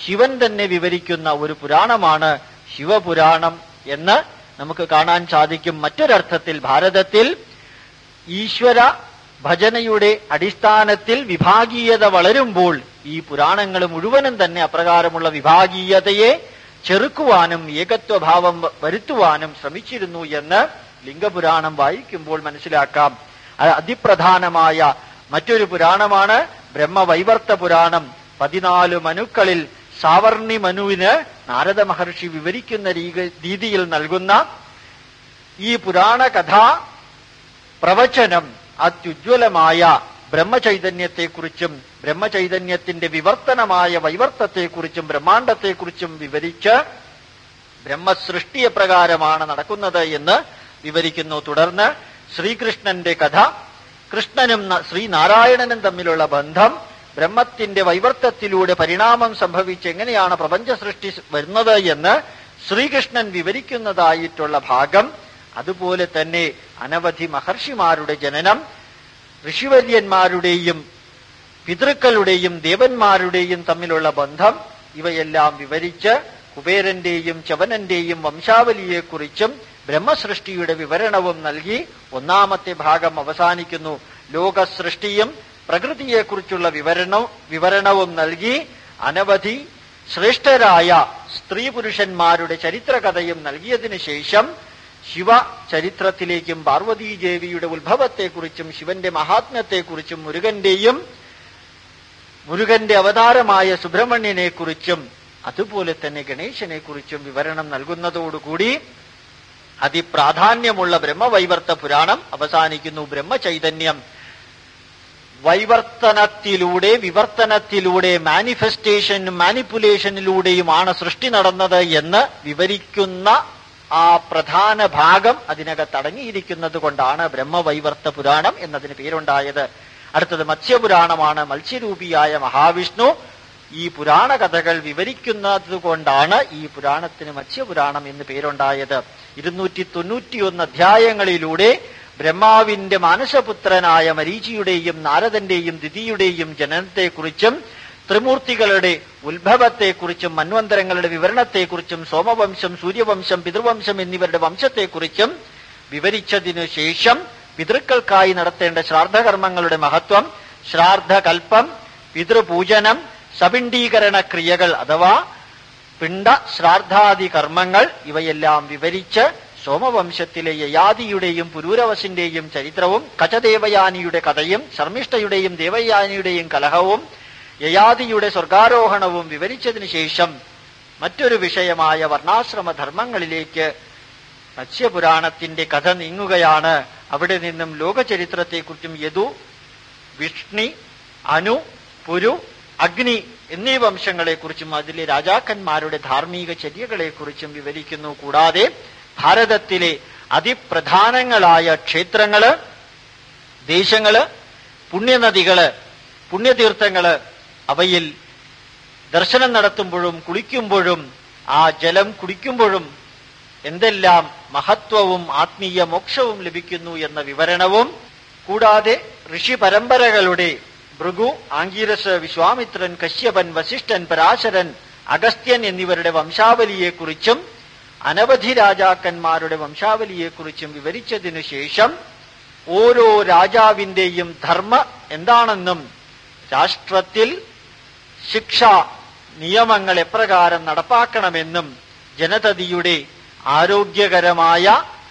Speaker 1: ശിവൻ തന്നെ വിവരിക്കുന്ന ഒരു പുരാണമാണ് ശിവപുരാണം എന്ന് നമുക്ക് കാണാൻ സാധിക്കും മറ്റൊരർത്ഥത്തിൽ ഭാരതത്തിൽ ഈശ്വര ഭജനയുടെ അടിസ്ഥാനത്തിൽ വിഭാഗീയത വളരുമ്പോൾ ഈ പുരാണങ്ങൾ മുഴുവനും തന്നെ അപ്രകാരമുള്ള വിഭാഗീയതയെ ചെറുക്കുവാനും ഏകത്വഭാവം വ- വരുത്തുവാനും ശ്രമിച്ചിരുന്നു എന്ന് ലിംഗപുരാണം വായിക്കുമ്പോൾ മനസ്സിലാക്കാം അത് അതിപ്രധാനമായ മറ്റൊരു പുരാണമാണ് ബ്രഹ്മവൈവർത്ത പുരാണം പതിനാല് മനുക്കളിൽ സാവർണി മനുവിന് നാരദ മഹർഷി വിവരിക്കുന്ന രീക- രീതിയിൽ നൽകുന്ന ഈ പുരാണ കഥാ പ്രവചനം അത്യുജ്വലമായ ബ്രഹ്മചൈതന്യത്തെക്കുറിച്ചും ബ്രഹ്മചൈതന്യത്തിന്റെ വിവർത്തനമായ വൈവർത്തത്തെക്കുറിച്ചും ബ്രഹ്മാണ്ടത്തെക്കുറിച്ചും വിവരിച്ച് ബ്രഹ്മസൃഷ്ടി എപ്രകാരമാണ് നടക്കുന്നത് എന്ന് വിവരിക്കുന്നു തുടർന്ന് ശ്രീകൃഷ്ണന്റെ കഥ കൃഷ്ണനും ന- ശ്രീനാരായണനും തമ്മിലുള്ള ബന്ധം ബ്രഹ്മത്തിന്റെ വൈവർത്തത്തിലൂടെ പരിണാമം സംഭവിച്ച് എങ്ങനെയാണ് പ്രപഞ്ച സൃഷ്ടി വരുന്നത് എന്ന് ശ്രീകൃഷ്ണൻ വിവരിക്കുന്നതായിട്ടുള്ള ഭാഗം അതുപോലെ തന്നെ അനവധി മഹർഷിമാരുടെ ജനനം ഋഷിവര്യന്മാരുടെയും പിതൃക്കളുടെയും ദേവന്മാരുടെയും തമ്മിലുള്ള ബന്ധം ഇവയെല്ലാം വിവരിച്ച് കുബേരന്റെയും ചവനന്റെയും വംശാവലിയെക്കുറിച്ചും ബ്രഹ്മസൃഷ്ടിയുടെ വിവരണവും നൽകി ഒന്നാമത്തെ ഭാഗം അവസാനിക്കുന്നു ലോകസൃഷ്ടിയും പ്രകൃതിയെക്കുറിച്ചുള്ള വിവരണവും വിവരണവും നൽകി അനവധി ശ്രേഷ്ഠരായ സ്ത്രീ പുരുഷന്മാരുടെ ചരിത്രകഥയും നൽകിയതിനു ശേഷം ശിവ ചരിത്രത്തിലേക്കും പാർവതീദേവിയുടെ ഉത്ഭവത്തെക്കുറിച്ചും ശിവന്റെ മഹാത്മ്യത്തെക്കുറിച്ചും മുരുകന്റെയും മുരുകന്റെ അവതാരമായ സുബ്രഹ്മണ്യനെ കുറിച്ചും അതുപോലെ തന്നെ ഗണേശനെ കുറിച്ചും വിവരണം നൽകുന്നതോടുകൂടി അതിപ്രാധാന്യമുള്ള ബ്രഹ്മവൈവർത്ത പുരാണം അവസാനിക്കുന്നു ബ്രഹ്മചൈതന്യം വൈവർത്തനത്തിലൂടെ വിവർത്തനത്തിലൂടെ മാനിഫെസ്റ്റേഷനും മാനിപ്പുലേഷനിലൂടെയുമാണ് സൃഷ്ടി നടന്നത് എന്ന് വിവരിക്കുന്ന ആ പ്രധാന ഭാഗം അതിനകത്ത് അടങ്ങിയിരിക്കുന്നത് കൊണ്ടാണ് ബ്രഹ്മവൈവർത്ത പുരാണം എന്നതിന് പേരുണ്ടായത് അടുത്തത് മത്സ്യപുരാണമാണ് മത്സ്യരൂപിയായ മഹാവിഷ്ണു ഈ പുരാണ കഥകൾ വിവരിക്കുന്നത് കൊണ്ടാണ് ഈ പുരാണത്തിന് മത്സ്യപുരാണം എന്ന് പേരുണ്ടായത് ഇരുന്നൂറ്റി തൊണ്ണൂറ്റിയൊന്ന് അധ്യായങ്ങളിലൂടെ ബ്രഹ്മാവിന്റെ മാനസപുത്രനായ മരീചിയുടെയും നാരദന്റെയും ദിതിയുടെയും ജനനത്തെക്കുറിച്ചും ത്രിമൂർത്തികളുടെ ഉത്ഭവത്തെക്കുറിച്ചും മന്വന്തരങ്ങളുടെ വിവരണത്തെക്കുറിച്ചും സോമവംശം സൂര്യവംശം പിതൃവംശം എന്നിവരുടെ വംശത്തെക്കുറിച്ചും വിവരിച്ചതിനു ശേഷം പിതൃക്കൾക്കായി നടത്തേണ്ട ശ്രാദ്ധകർമ്മങ്ങളുടെ മഹത്വം ശ്രാദ്ധകൽപ്പം പിതൃപൂജനം സപിണ്ഡീകരണ ക്രിയകൾ അഥവാ പിണ്ട ശ്രാദ്ധാദി കർമ്മങ്ങൾ ഇവയെല്ലാം വിവരിച്ച് സോമവംശത്തിലെ യയാദിയുടെയും പുരൂരവസിന്റെയും ചരിത്രവും കചദേവയാനിയുടെ കഥയും ശർമ്മിഷ്ഠയുടെയും ദേവയാനിയുടെയും കലഹവും യയാദിയുടെ സ്വർഗാരോഹണവും വിവരിച്ചതിനു ശേഷം മറ്റൊരു വിഷയമായ വർണ്ണാശ്രമ ധർമ്മങ്ങളിലേക്ക് മത്സ്യപുരാണത്തിന്റെ കഥ നീങ്ങുകയാണ് അവിടെ നിന്നും ലോകചരിത്രത്തെക്കുറിച്ചും യദു വിഷ്ണി അനു പുരു അഗ്നി എന്നീ വംശങ്ങളെക്കുറിച്ചും അതിലെ രാജാക്കന്മാരുടെ ധാർമ്മിക ചര്യകളെക്കുറിച്ചും വിവരിക്കുന്നു കൂടാതെ ഭാരതത്തിലെ അതിപ്രധാനങ്ങളായ ക്ഷേത്രങ്ങള് ദേശങ്ങള് പുണ്യനദികള് പുണ്യതീർത്ഥങ്ങള് അവയിൽ ദർശനം നടത്തുമ്പോഴും കുളിക്കുമ്പോഴും ആ ജലം കുടിക്കുമ്പോഴും എന്തെല്ലാം മഹത്വവും ആത്മീയ മോക്ഷവും ലഭിക്കുന്നു എന്ന വിവരണവും കൂടാതെ ഋഷി പരമ്പരകളുടെ ഭൃഗു ആംഗീരസ് വിശ്വാമിത്രൻ കശ്യപൻ വസിഷ്ഠൻ പരാശരൻ അഗസ്ത്യൻ എന്നിവരുടെ വംശാവലിയെക്കുറിച്ചും അനവധി രാജാക്കന്മാരുടെ വംശാവലിയെക്കുറിച്ചും വിവരിച്ചതിനു ശേഷം ഓരോ രാജാവിന്റെയും ധർമ്മ എന്താണെന്നും രാഷ്ട്രത്തിൽ ശിക്ഷ നിയമങ്ങൾ എപ്രകാരം നടപ്പാക്കണമെന്നും ജനതതിയുടെ ആരോഗ്യകരമായ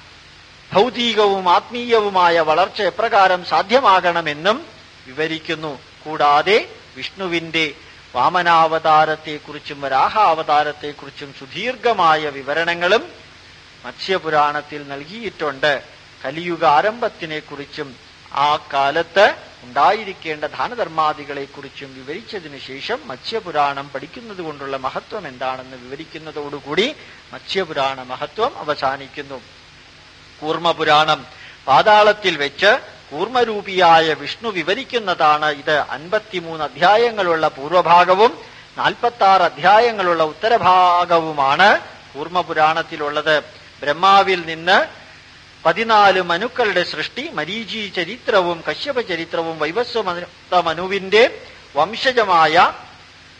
Speaker 1: ഭൗതികവും ആത്മീയവുമായ വളർച്ച എപ്രകാരം സാധ്യമാകണമെന്നും വിവരിക്കുന്നു കൂടാതെ വിഷ്ണുവിന്റെ വാമനാവതാരത്തെക്കുറിച്ചും വരാഹാവതാരത്തെക്കുറിച്ചും സുദീർഘമായ വിവരണങ്ങളും മത്സ്യപുരാണത്തിൽ നൽകിയിട്ടുണ്ട് കലിയുഗ ആരംഭത്തിനെക്കുറിച്ചും ആ കാലത്ത് ഉണ്ടായിരിക്കേണ്ട ദാനധർമാദികളെക്കുറിച്ചും വിവരിച്ചതിനു ശേഷം മത്സ്യപുരാണം പഠിക്കുന്നത് കൊണ്ടുള്ള മഹത്വം എന്താണെന്ന് വിവരിക്കുന്നതോടുകൂടി മത്സ്യപുരാണ മഹത്വം അവസാനിക്കുന്നു കൂർമ്മപുരാണം പാതാളത്തിൽ വെച്ച് കൂർമ്മരൂപിയായ വിഷ്ണു വിവരിക്കുന്നതാണ് ഇത് അൻപത്തിമൂന്ന് അധ്യായങ്ങളുള്ള പൂർവഭാഗവും നാൽപ്പത്തി ആറ് അധ്യായങ്ങളുള്ള ഉത്തരഭാഗവുമാണ് കൂർമ്മപുരാണത്തിലുള്ളത് ബ്രഹ്മാവിൽ നിന്ന് പതിനാല് മനുക്കളുടെ സൃഷ്ടി മരീചി ചരിത്രവും കശ്യപ ചരിത്രവും വൈവസ്വ മനുവിന്റെ വംശജമായ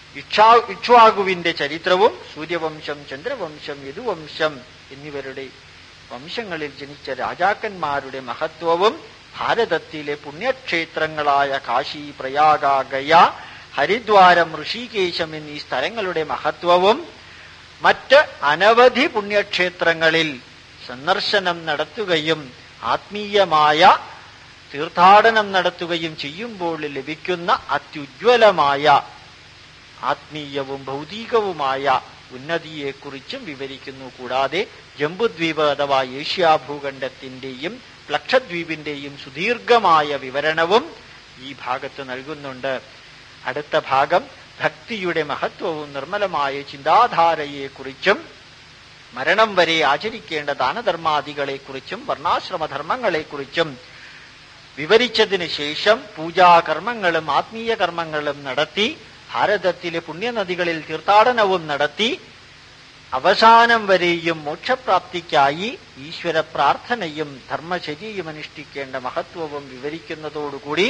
Speaker 1: ഇക്ഷാ ഇക്ഷ്വാകുവിന്റെ ചരിത്രവും സൂര്യവംശം ചന്ദ്രവംശം യദുവംശം എന്നിവരുടെ വംശങ്ങളിൽ ജനിച്ച രാജാക്കന്മാരുടെ മഹത്വവും ഭാരതത്തിലെ പുണ്യക്ഷേത്രങ്ങളായ കാശി പ്രയാഗ ഗയ ഹരിദ്വാരം ഋഷികേശം എന്നീ സ്ഥലങ്ങളുടെ മഹത്വവും മറ്റ് അനവധി പുണ്യക്ഷേത്രങ്ങളിൽ സന്ദർശനം നടത്തുകയും ആത്മീയമായ തീർത്ഥാടനം നടത്തുകയും ചെയ്യുമ്പോൾ ലഭിക്കുന്ന അത്യുജ്വലമായ ആത്മീയവും ഭൗതികവുമായ ഉന്നതിയെക്കുറിച്ചും വിവരിക്കുന്നു കൂടാതെ ജംബുദ്വീപ് അഥവാ ഏഷ്യാ ഭൂഖണ്ഡത്തിന്റെയും ലക്ഷദ്വീപിന്റെയും സുദീർഘമായ വിവരണവും ഈ ഭാഗത്ത് നൽകുന്നുണ്ട് അടുത്ത ഭാഗം ഭക്തിയുടെ മഹത്വവും നിർമ്മലമായ ചിന്താധാരയെക്കുറിച്ചും മരണം വരെ ആചരിക്കേണ്ട ദാനധർമാദികളെക്കുറിച്ചും വർണ്ണാശ്രമധർമ്മങ്ങളെക്കുറിച്ചും വിവരിച്ചതിന് ശേഷം പൂജാകർമ്മങ്ങളും ആത്മീയ കർമ്മങ്ങളും നടത്തി ഭാരതത്തിലെ പുണ്യനദികളിൽ തീർത്ഥാടനവും നടത്തി അവസാനം വരെയും മോക്ഷപ്രാപ്തിക്കായി ഈശ്വര പ്രാർത്ഥനയും ധർമ്മചര്യയും അനുഷ്ഠിക്കേണ്ട മഹത്വവും വിവരിക്കുന്നതോടുകൂടി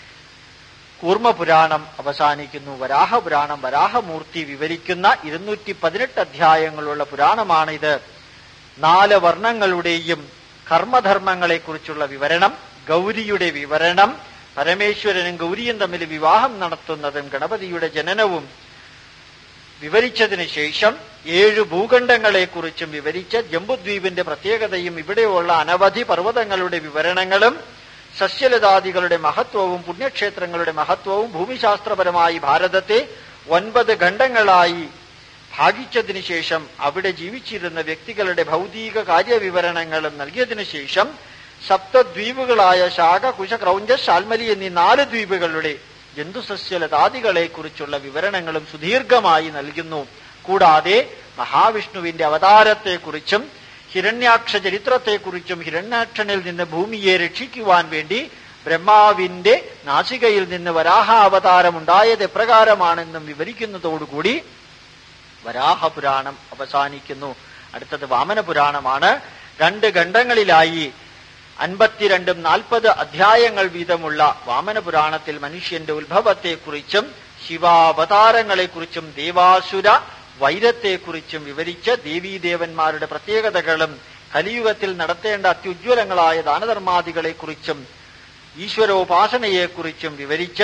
Speaker 1: കൂർമ്മപുരാണം അവസാനിക്കുന്നു വരാഹപുരാണം വരാഹമൂർത്തി വിവരിക്കുന്ന ഇരുന്നൂറ്റി പതിനെട്ട് അധ്യായങ്ങളുള്ള പുരാണമാണിത് നാല് വർണ്ണങ്ങളുടെയും കർമ്മധർമ്മങ്ങളെക്കുറിച്ചുള്ള വിവരണം ഗൗരിയുടെ വിവരണം പരമേശ്വരനും ഗൗരിയും തമ്മിൽ വിവാഹം നടത്തുന്നതും ഗണപതിയുടെ ജനനവും വിവരിച്ചതിന് ശേഷം ഏഴ് ഭൂഖണ്ഡങ്ങളെക്കുറിച്ചും വിവരിച്ച് ജംബുദ്വീപിന്റെ പ്രത്യേകതയും ഇവിടെയുള്ള അനവധി പർവ്വതങ്ങളുടെ വിവരണങ്ങളും സസ്യലതാദികളുടെ മഹത്വവും പുണ്യക്ഷേത്രങ്ങളുടെ മഹത്വവും ഭൂമിശാസ്ത്രപരമായി ഭാരതത്തെ ഒൻപത് ഖണ്ഡങ്ങളായി ഭാഗിച്ചതിനു ശേഷം അവിടെ ജീവിച്ചിരുന്ന വ്യക്തികളുടെ ഭൗതിക കാര്യവിവരണങ്ങളും നൽകിയതിനു ശേഷം സപ്തദ്വീപുകളായ ശാഖ കുശ ക്രൗഞ്ച ശാൽമലി എന്നീ നാല് ദ്വീപുകളുടെ ജന്തുസസ്യലതാദികളെ കുറിച്ചുള്ള വിവരണങ്ങളും സുദീർഘമായി നൽകുന്നു കൂടാതെ മഹാവിഷ്ണുവിന്റെ അവതാരത്തെക്കുറിച്ചും ഹിരണ്യാക്ഷ ചരിത്രത്തെക്കുറിച്ചും ഹിരണ്യാക്ഷനിൽ നിന്ന് ഭൂമിയെ രക്ഷിക്കുവാൻ വേണ്ടി ബ്രഹ്മാവിന്റെ നാസികയിൽ നിന്ന് വരാഹ അവതാരം ഉണ്ടായത് എപ്രകാരമാണെന്നും വിവരിക്കുന്നതോടുകൂടി വരാഹപുരാണം അവസാനിക്കുന്നു അടുത്തത് വാമനപുരാണമാണ് രണ്ട് ഖണ്ഡങ്ങളിലായി അൻപത്തിരണ്ടും നാൽപ്പത് അധ്യായങ്ങൾ വീതമുള്ള വാമനപുരാണത്തിൽ മനുഷ്യന്റെ ഉത്ഭവത്തെക്കുറിച്ചും ശിവാവതാരങ്ങളെക്കുറിച്ചും ദേവാസുര വൈരത്തെക്കുറിച്ചും വിവരിച്ച് ദേവീദേവന്മാരുടെ പ്രത്യേകതകളും കലിയുഗത്തിൽ നടത്തേണ്ട അത്യുജ്വലങ്ങളായ ദാനധർമാദികളെക്കുറിച്ചും ഈശ്വരോപാസനയെക്കുറിച്ചും വിവരിച്ച്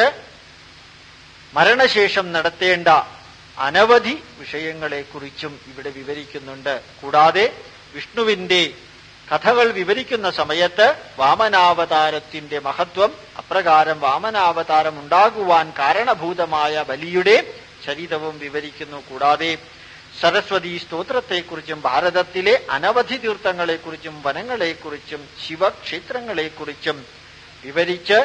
Speaker 1: മരണശേഷം നടത്തേണ്ട അനവധി വിഷയങ്ങളെക്കുറിച്ചും ഇവിടെ വിവരിക്കുന്നുണ്ട് കൂടാതെ വിഷ്ണുവിന്റെ കഥകൾ വിവരിക്കുന്ന സമയത്ത് വാമനാവതാരത്തിന്റെ മഹത്വം അപ്രകാരം വാമനാവതാരം ഉണ്ടാകുവാൻ കാരണഭൂതമായ ബലിയുടെ ചരിതവും വിവരിക്കുന്നു കൂടാതെ സരസ്വതി സ്തോത്രത്തെക്കുറിച്ചും ഭാരതത്തിലെ അനവധി തീർത്ഥങ്ങളെക്കുറിച്ചും വനങ്ങളെക്കുറിച്ചും ശിവക്ഷേത്രങ്ങളെക്കുറിച്ചും വിവരിച്ച്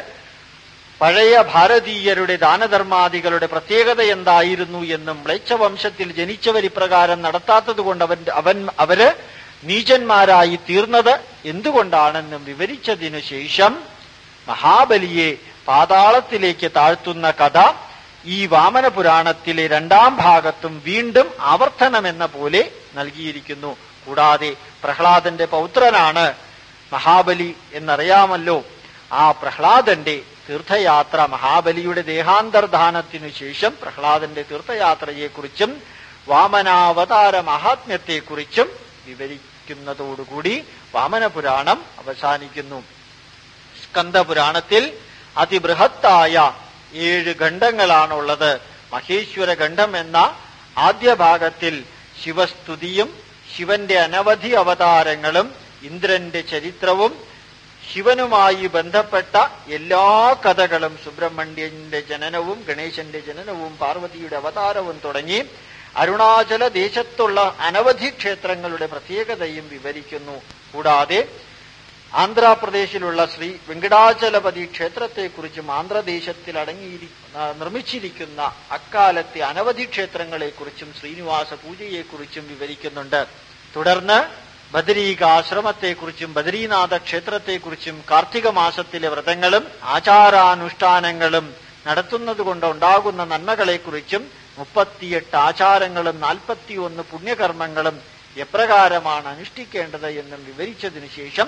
Speaker 1: പഴയ ഭാരതീയരുടെ ദാനധർമാദികളുടെ പ്രത്യേകത എന്തായിരുന്നു എന്നും മ്ലേച്ഛവംശത്തിൽ ജനിച്ചവർ ഇപ്രകാരം നടത്താത്തതുകൊണ്ട് അവൻ അവൻ അവര് നീചന്മാരായി തീർന്നത് എന്തുകൊണ്ടാണെന്നും വിവരിച്ചതിനു ശേഷം മഹാബലിയെ പാതാളത്തിലേക്ക് താഴ്ത്തുന്ന കഥ ഈ വാമന പുരാണത്തിലെ രണ്ടാം ഭാഗത്തും വീണ്ടും ആവർത്തനമെന്ന പോലെ നൽകിയിരിക്കുന്നു കൂടാതെ പ്രഹ്ലാദന്റെ പൗത്രനാണ് മഹാബലി എന്നറിയാമല്ലോ ആ പ്രഹ്ലാദന്റെ തീർത്ഥയാത്ര മഹാബലിയുടെ ദേഹാന്തർദാനത്തിനു ശേഷം പ്രഹ്ലാദന്റെ തീർത്ഥയാത്രയെക്കുറിച്ചും വാമനാവതാര മഹാത്മ്യത്തെക്കുറിച്ചും വിവരിക്കുന്നതോടുകൂടി വാമനപുരാണം അവസാനിക്കുന്നു സ്കന്ദപുരാണത്തിൽ അതിബൃഹത്തായ ഏഴ് ഖണ്ഡങ്ങളാണുള്ളത് മഹേശ്വര ഖണ്ഡം എന്ന ആദ്യ ഭാഗത്തിൽ ശിവസ്തുതിയും ശിവന്റെ അനവധി അവതാരങ്ങളും ഇന്ദ്രന്റെ ചരിത്രവും ശിവനുമായി ബന്ധപ്പെട്ട എല്ലാ കഥകളും സുബ്രഹ്മണ്യന്റെ ജനനവും ഗണേശന്റെ ജനനവും പാർവതിയുടെ അവതാരവും തുടങ്ങി അരുണാചല ദേശത്തുള്ള അനവധി ക്ഷേത്രങ്ങളുടെ പ്രത്യേകതയും വിവരിക്കുന്നു കൂടാതെ ആന്ധ്രാപ്രദേശിലുള്ള ശ്രീ വെങ്കടാചലപതി ക്ഷേത്രത്തെക്കുറിച്ചും ആന്ധ്രദേശത്തിൽ അടങ്ങിയിരി ആ, നിർമ്മിച്ചിരിക്കുന്ന അക്കാലത്തെ അനവധി ക്ഷേത്രങ്ങളെക്കുറിച്ചും ശ്രീനിവാസ പൂജയെക്കുറിച്ചും വിവരിക്കുന്നുണ്ട് തുടർന്ന് ബദരീക ആശ്രമത്തെക്കുറിച്ചും ബദരീനാഥ ക്ഷേത്രത്തെക്കുറിച്ചും കാർത്തിക മാസത്തിലെ വ്രതങ്ങളും ആചാരാനുഷ്ഠാനങ്ങളും നടത്തുന്നതുകൊണ്ട് ഉണ്ടാകുന്ന നന്മകളെക്കുറിച്ചും മുപ്പത്തിയെട്ട് ആചാരങ്ങളും നാൽപ്പത്തിയൊന്ന് പുണ്യകർമ്മങ്ങളും എപ്രകാരമാണ് അനുഷ്ഠിക്കേണ്ടത് എന്നും വിവരിച്ചതിനു ശേഷം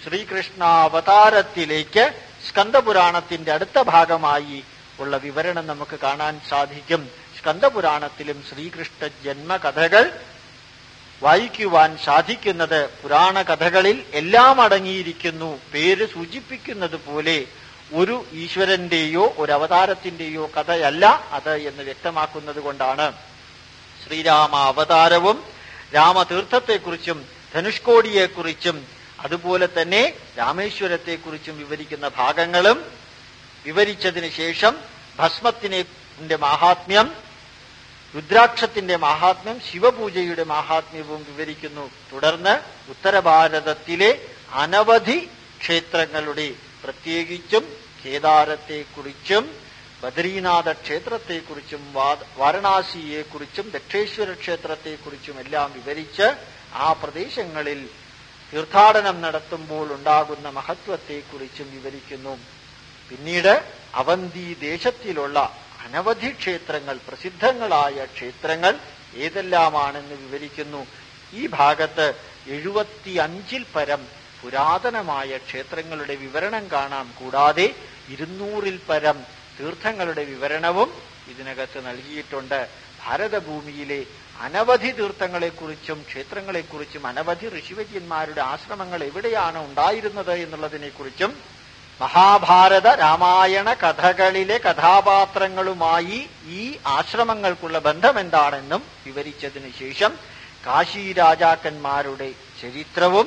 Speaker 1: ശ്രീകൃഷ്ണാവതാരത്തിലേക്ക് സ്കന്ദപുരാണത്തിന്റെ അടുത്ത ഭാഗമായി ഉള്ള വിവരണം നമുക്ക് കാണാൻ സാധിക്കും സ്കന്ദപുരാണത്തിലും ശ്രീകൃഷ്ണ ജന്മകഥകൾ വായിക്കുവാൻ സാധിക്കുന്നത് പുരാണ കഥകളിൽ എല്ലാം അടങ്ങിയിരിക്കുന്നു പേര് സൂചിപ്പിക്കുന്നത് പോലെ ഒരു ഈശ്വരന്റെയോ ഒരു അവതാരത്തിന്റെയോ കഥയല്ല അത് എന്ന് വ്യക്തമാക്കുന്നത് കൊണ്ടാണ് ശ്രീരാമ അവതാരവും രാമതീർത്ഥത്തെക്കുറിച്ചും ധനുഷ്കോടിയെക്കുറിച്ചും അതുപോലെ തന്നെ രാമേശ്വരത്തെക്കുറിച്ചും വിവരിക്കുന്ന ഭാഗങ്ങളും വിവരിച്ചതിന് ശേഷം ഭസ്മത്തിനെ മാഹാത്മ്യം രുദ്രാക്ഷത്തിന്റെ മാഹാത്മ്യം ശിവപൂജയുടെ മാഹാത്മ്യവും വിവരിക്കുന്നു തുടർന്ന് ഉത്തരഭാരതത്തിലെ അനവധി ക്ഷേത്രങ്ങളുടെ പ്രത്യേകിച്ചും കേദാരത്തെക്കുറിച്ചും ബദ്രീനാഥ ക്ഷേത്രത്തെക്കുറിച്ചും വാരണാസിയെക്കുറിച്ചും ദക്ഷേശ്വര ക്ഷേത്രത്തെക്കുറിച്ചും എല്ലാം വിവരിച്ച് ആ പ്രദേശങ്ങളിൽ തീർത്ഥാടനം നടത്തുമ്പോൾ ഉണ്ടാകുന്ന മഹത്വത്തെക്കുറിച്ചും വിവരിക്കുന്നു പിന്നീട് അവന്തി ദേശത്തിലുള്ള അനവധി ക്ഷേത്രങ്ങൾ പ്രസിദ്ധങ്ങളായ ക്ഷേത്രങ്ങൾ ഏതെല്ലാമാണെന്ന് വിവരിക്കുന്നു ഈ ഭാഗത്ത് എഴുപത്തി അഞ്ചിൽ പരം പുരാതനമായ ക്ഷേത്രങ്ങളുടെ വിവരണം കാണാം കൂടാതെ ഇരുന്നൂറിൽ പരം തീർത്ഥങ്ങളുടെ വിവരണവും ഇതിനകത്ത് നൽകിയിട്ടുണ്ട് ഭാരതഭൂമിയിലെ അനവധി തീർത്ഥങ്ങളെക്കുറിച്ചും ക്ഷേത്രങ്ങളെക്കുറിച്ചും അനവധി ഋഷിവര്യന്മാരുടെ ആശ്രമങ്ങൾ എവിടെയാണ് ഉണ്ടായിരുന്നത് എന്നുള്ളതിനെക്കുറിച്ചും മഹാഭാരത രാമായണ കഥകളിലെ കഥാപാത്രങ്ങളുമായി ഈ ആശ്രമങ്ങൾക്കുള്ള ബന്ധം എന്താണെന്നും വിവരിച്ചതിന് ശേഷം കാശി രാജാക്കന്മാരുടെ ചരിത്രവും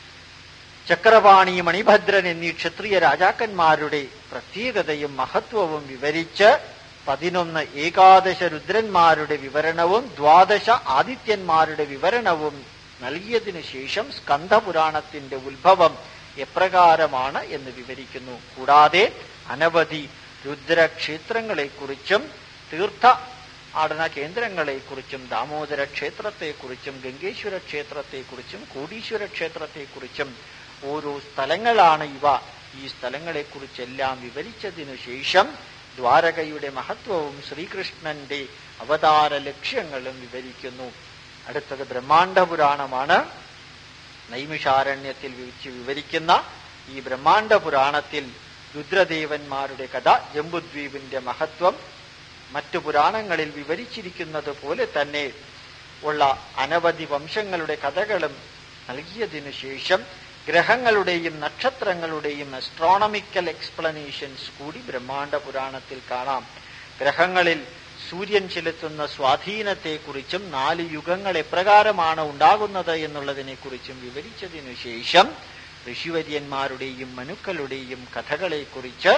Speaker 1: ചക്രപാണി മണിഭദ്രൻ എന്നീ ക്ഷത്രിയ രാജാക്കന്മാരുടെ പ്രത്യേകതയും മഹത്വവും വിവരിച്ച് പതിനൊന്ന് ഏകാദശ രുദ്രന്മാരുടെ വിവരണവും ദ്വാദശ ആദിത്യന്മാരുടെ വിവരണവും നൽകിയതിനു ശേഷം സ്കന്ധപുരാണത്തിന്റെ ഉത്ഭവം എപ്രകാരമാണ് എന്ന് വിവരിക്കുന്നു കൂടാതെ അനവധി രുദ്രക്ഷേത്രങ്ങളെക്കുറിച്ചും തീർത്ഥ ആടന കേന്ദ്രങ്ങളെക്കുറിച്ചും ദാമോദര ക്ഷേത്രത്തെക്കുറിച്ചും ഗംഗേശ്വര ക്ഷേത്രത്തെക്കുറിച്ചും കോടീശ്വര ക്ഷേത്രത്തെക്കുറിച്ചും ഓരോ സ്ഥലങ്ങളാണ് ഇവ ഈ സ്ഥലങ്ങളെക്കുറിച്ചെല്ലാം വിവരിച്ചതിനു ശേഷം ദ്വാരകയുടെ മഹത്വവും ശ്രീകൃഷ്ണന്റെ അവതാര ലക്ഷ്യങ്ങളും വിവരിക്കുന്നു അടുത്തത് ബ്രഹ്മാണ്ഡ പുരാണമാണ് നൈമിഷാരണ്യത്തിൽ വിവരിച്ച് വിവരിക്കുന്ന ഈ ബ്രഹ്മാണ്ഡ പുരാണത്തിൽ രുദ്രദേവന്മാരുടെ കഥ ജംബുദ്വീപിന്റെ മഹത്വം മറ്റു പുരാണങ്ങളിൽ വിവരിച്ചിരിക്കുന്നത് പോലെ തന്നെ ഉള്ള അനവധി വംശങ്ങളുടെ കഥകളും നൽകിയതിനു ശേഷം ഗ്രഹങ്ങളുടെയും നക്ഷത്രങ്ങളുടെയും അസ്ട്രോണമിക്കൽ എക്സ്പ്ലനേഷൻസ് കൂടി ബ്രഹ്മാണ്ഡ പുരാണത്തിൽ കാണാം ഗ്രഹങ്ങളിൽ സൂര്യൻ ചെലുത്തുന്ന സ്വാധീനത്തെക്കുറിച്ചും നാല് യുഗങ്ങൾ എപ്രകാരമാണ് ഉണ്ടാകുന്നത് എന്നുള്ളതിനെക്കുറിച്ചും വിവരിച്ചതിനു ശേഷം ഋഷിവര്യന്മാരുടെയും മനുക്കളുടെയും കഥകളെക്കുറിച്ച്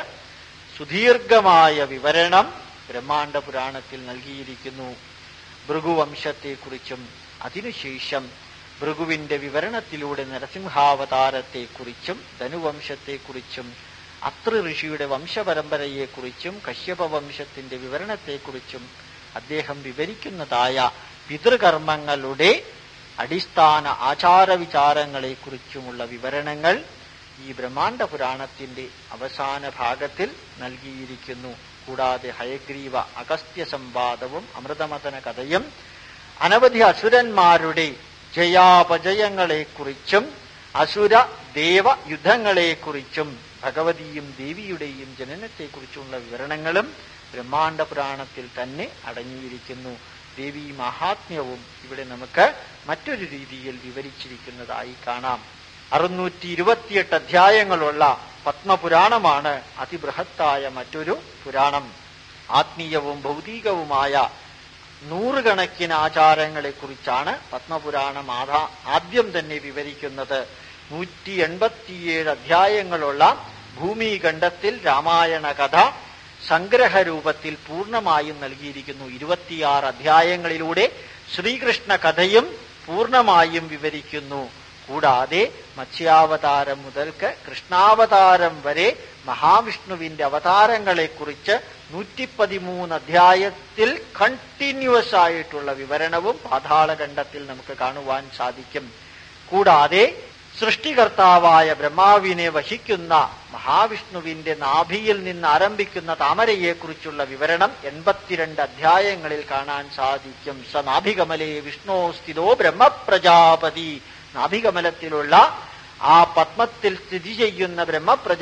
Speaker 1: സുദീർഘമായ വിവരണം ബ്രഹ്മാണ്ഡ പുരാണത്തിൽ നൽകിയിരിക്കുന്നു ഭൃഗുവംശത്തെക്കുറിച്ചും അതിനുശേഷം ഭൃഗുവിന്റെ വിവരണത്തിലൂടെ നരസിംഹാവതാരത്തെക്കുറിച്ചും ധനുവംശത്തെക്കുറിച്ചും അത്ര ഋഷിയുടെ വംശപരമ്പരയെക്കുറിച്ചും കശ്യപ വംശത്തിന്റെ വിവരണത്തെക്കുറിച്ചും അദ്ദേഹം വിവരിക്കുന്നതായ പിതൃകർമ്മങ്ങളുടെ അടിസ്ഥാന ആചാരവിചാരങ്ങളെക്കുറിച്ചുമുള്ള വിവരണങ്ങൾ ഈ ബ്രഹ്മാണ്ഡ പുരാണത്തിന്റെ അവസാന ഭാഗത്തിൽ നൽകിയിരിക്കുന്നു കൂടാതെ ഹയഗ്രീവ അഗസ്ത്യ സംവാദവും അമൃതമതന കഥയും അനവധി അസുരന്മാരുടെ ജയാപജയങ്ങളെക്കുറിച്ചും അസുര ദേവ യുദ്ധങ്ങളെക്കുറിച്ചും ഭഗവതിയും ദേവിയുടെയും ജനനത്തെക്കുറിച്ചുള്ള വിവരണങ്ങളും ബ്രഹ്മാണ്ഡ പുരാണത്തിൽ തന്നെ അടങ്ങിയിരിക്കുന്നു ദേവി മഹാത്മ്യവും ഇവിടെ നമുക്ക് മറ്റൊരു രീതിയിൽ വിവരിച്ചിരിക്കുന്നതായി കാണാം അറുന്നൂറ്റി ഇരുപത്തിയെട്ട് അധ്യായങ്ങളുള്ള പത്മപുരാണമാണ് അതിബൃഹത്തായ മറ്റൊരു പുരാണം ആത്മീയവും ഭൗതികവുമായ നൂറുകണക്കിന് ആചാരങ്ങളെക്കുറിച്ചാണ് പത്മപുരാണം ആധാ ആദ്യം തന്നെ വിവരിക്കുന്നത് നൂറ്റി എൺപത്തിയേഴ് അധ്യായങ്ങളുള്ള ഭൂമിഖണ്ഡത്തിൽ രാമായണ കഥ സംഗ്രഹരൂപത്തിൽ പൂർണ്ണമായും നൽകിയിരിക്കുന്നു ഇരുപത്തിയാറ് അധ്യായങ്ങളിലൂടെ ശ്രീകൃഷ്ണ കഥയും പൂർണ്ണമായും വിവരിക്കുന്നു കൂടാതെ മത്സ്യാവതാരം മുതൽക്ക് കൃഷ്ണാവതാരം വരെ മഹാവിഷ്ണുവിന്റെ അവതാരങ്ങളെക്കുറിച്ച് നൂറ്റിപ്പതിമൂന്ന് അധ്യായത്തിൽ കണ്ടിന്യൂസ് ആയിട്ടുള്ള വിവരണവും പാതാളഖണ്ഡത്തിൽ നമുക്ക് കാണുവാൻ സാധിക്കും കൂടാതെ സൃഷ്ടികർത്താവായ ബ്രഹ്മാവിനെ വഹിക്കുന്ന മഹാവിഷ്ണുവിന്റെ നാഭിയിൽ നിന്ന് ആരംഭിക്കുന്ന താമരയെക്കുറിച്ചുള്ള വിവരണം എൺപത്തിരണ്ട് അധ്യായങ്ങളിൽ കാണാൻ സാധിക്കും സ നാഭികമലേ വിഷ്ണോ സ്ഥിതോ ബ്രഹ്മപ്രജാപതി നാഭികമലത്തിലുള്ള ആ പത്മത്തിൽ സ്ഥിതി ചെയ്യുന്ന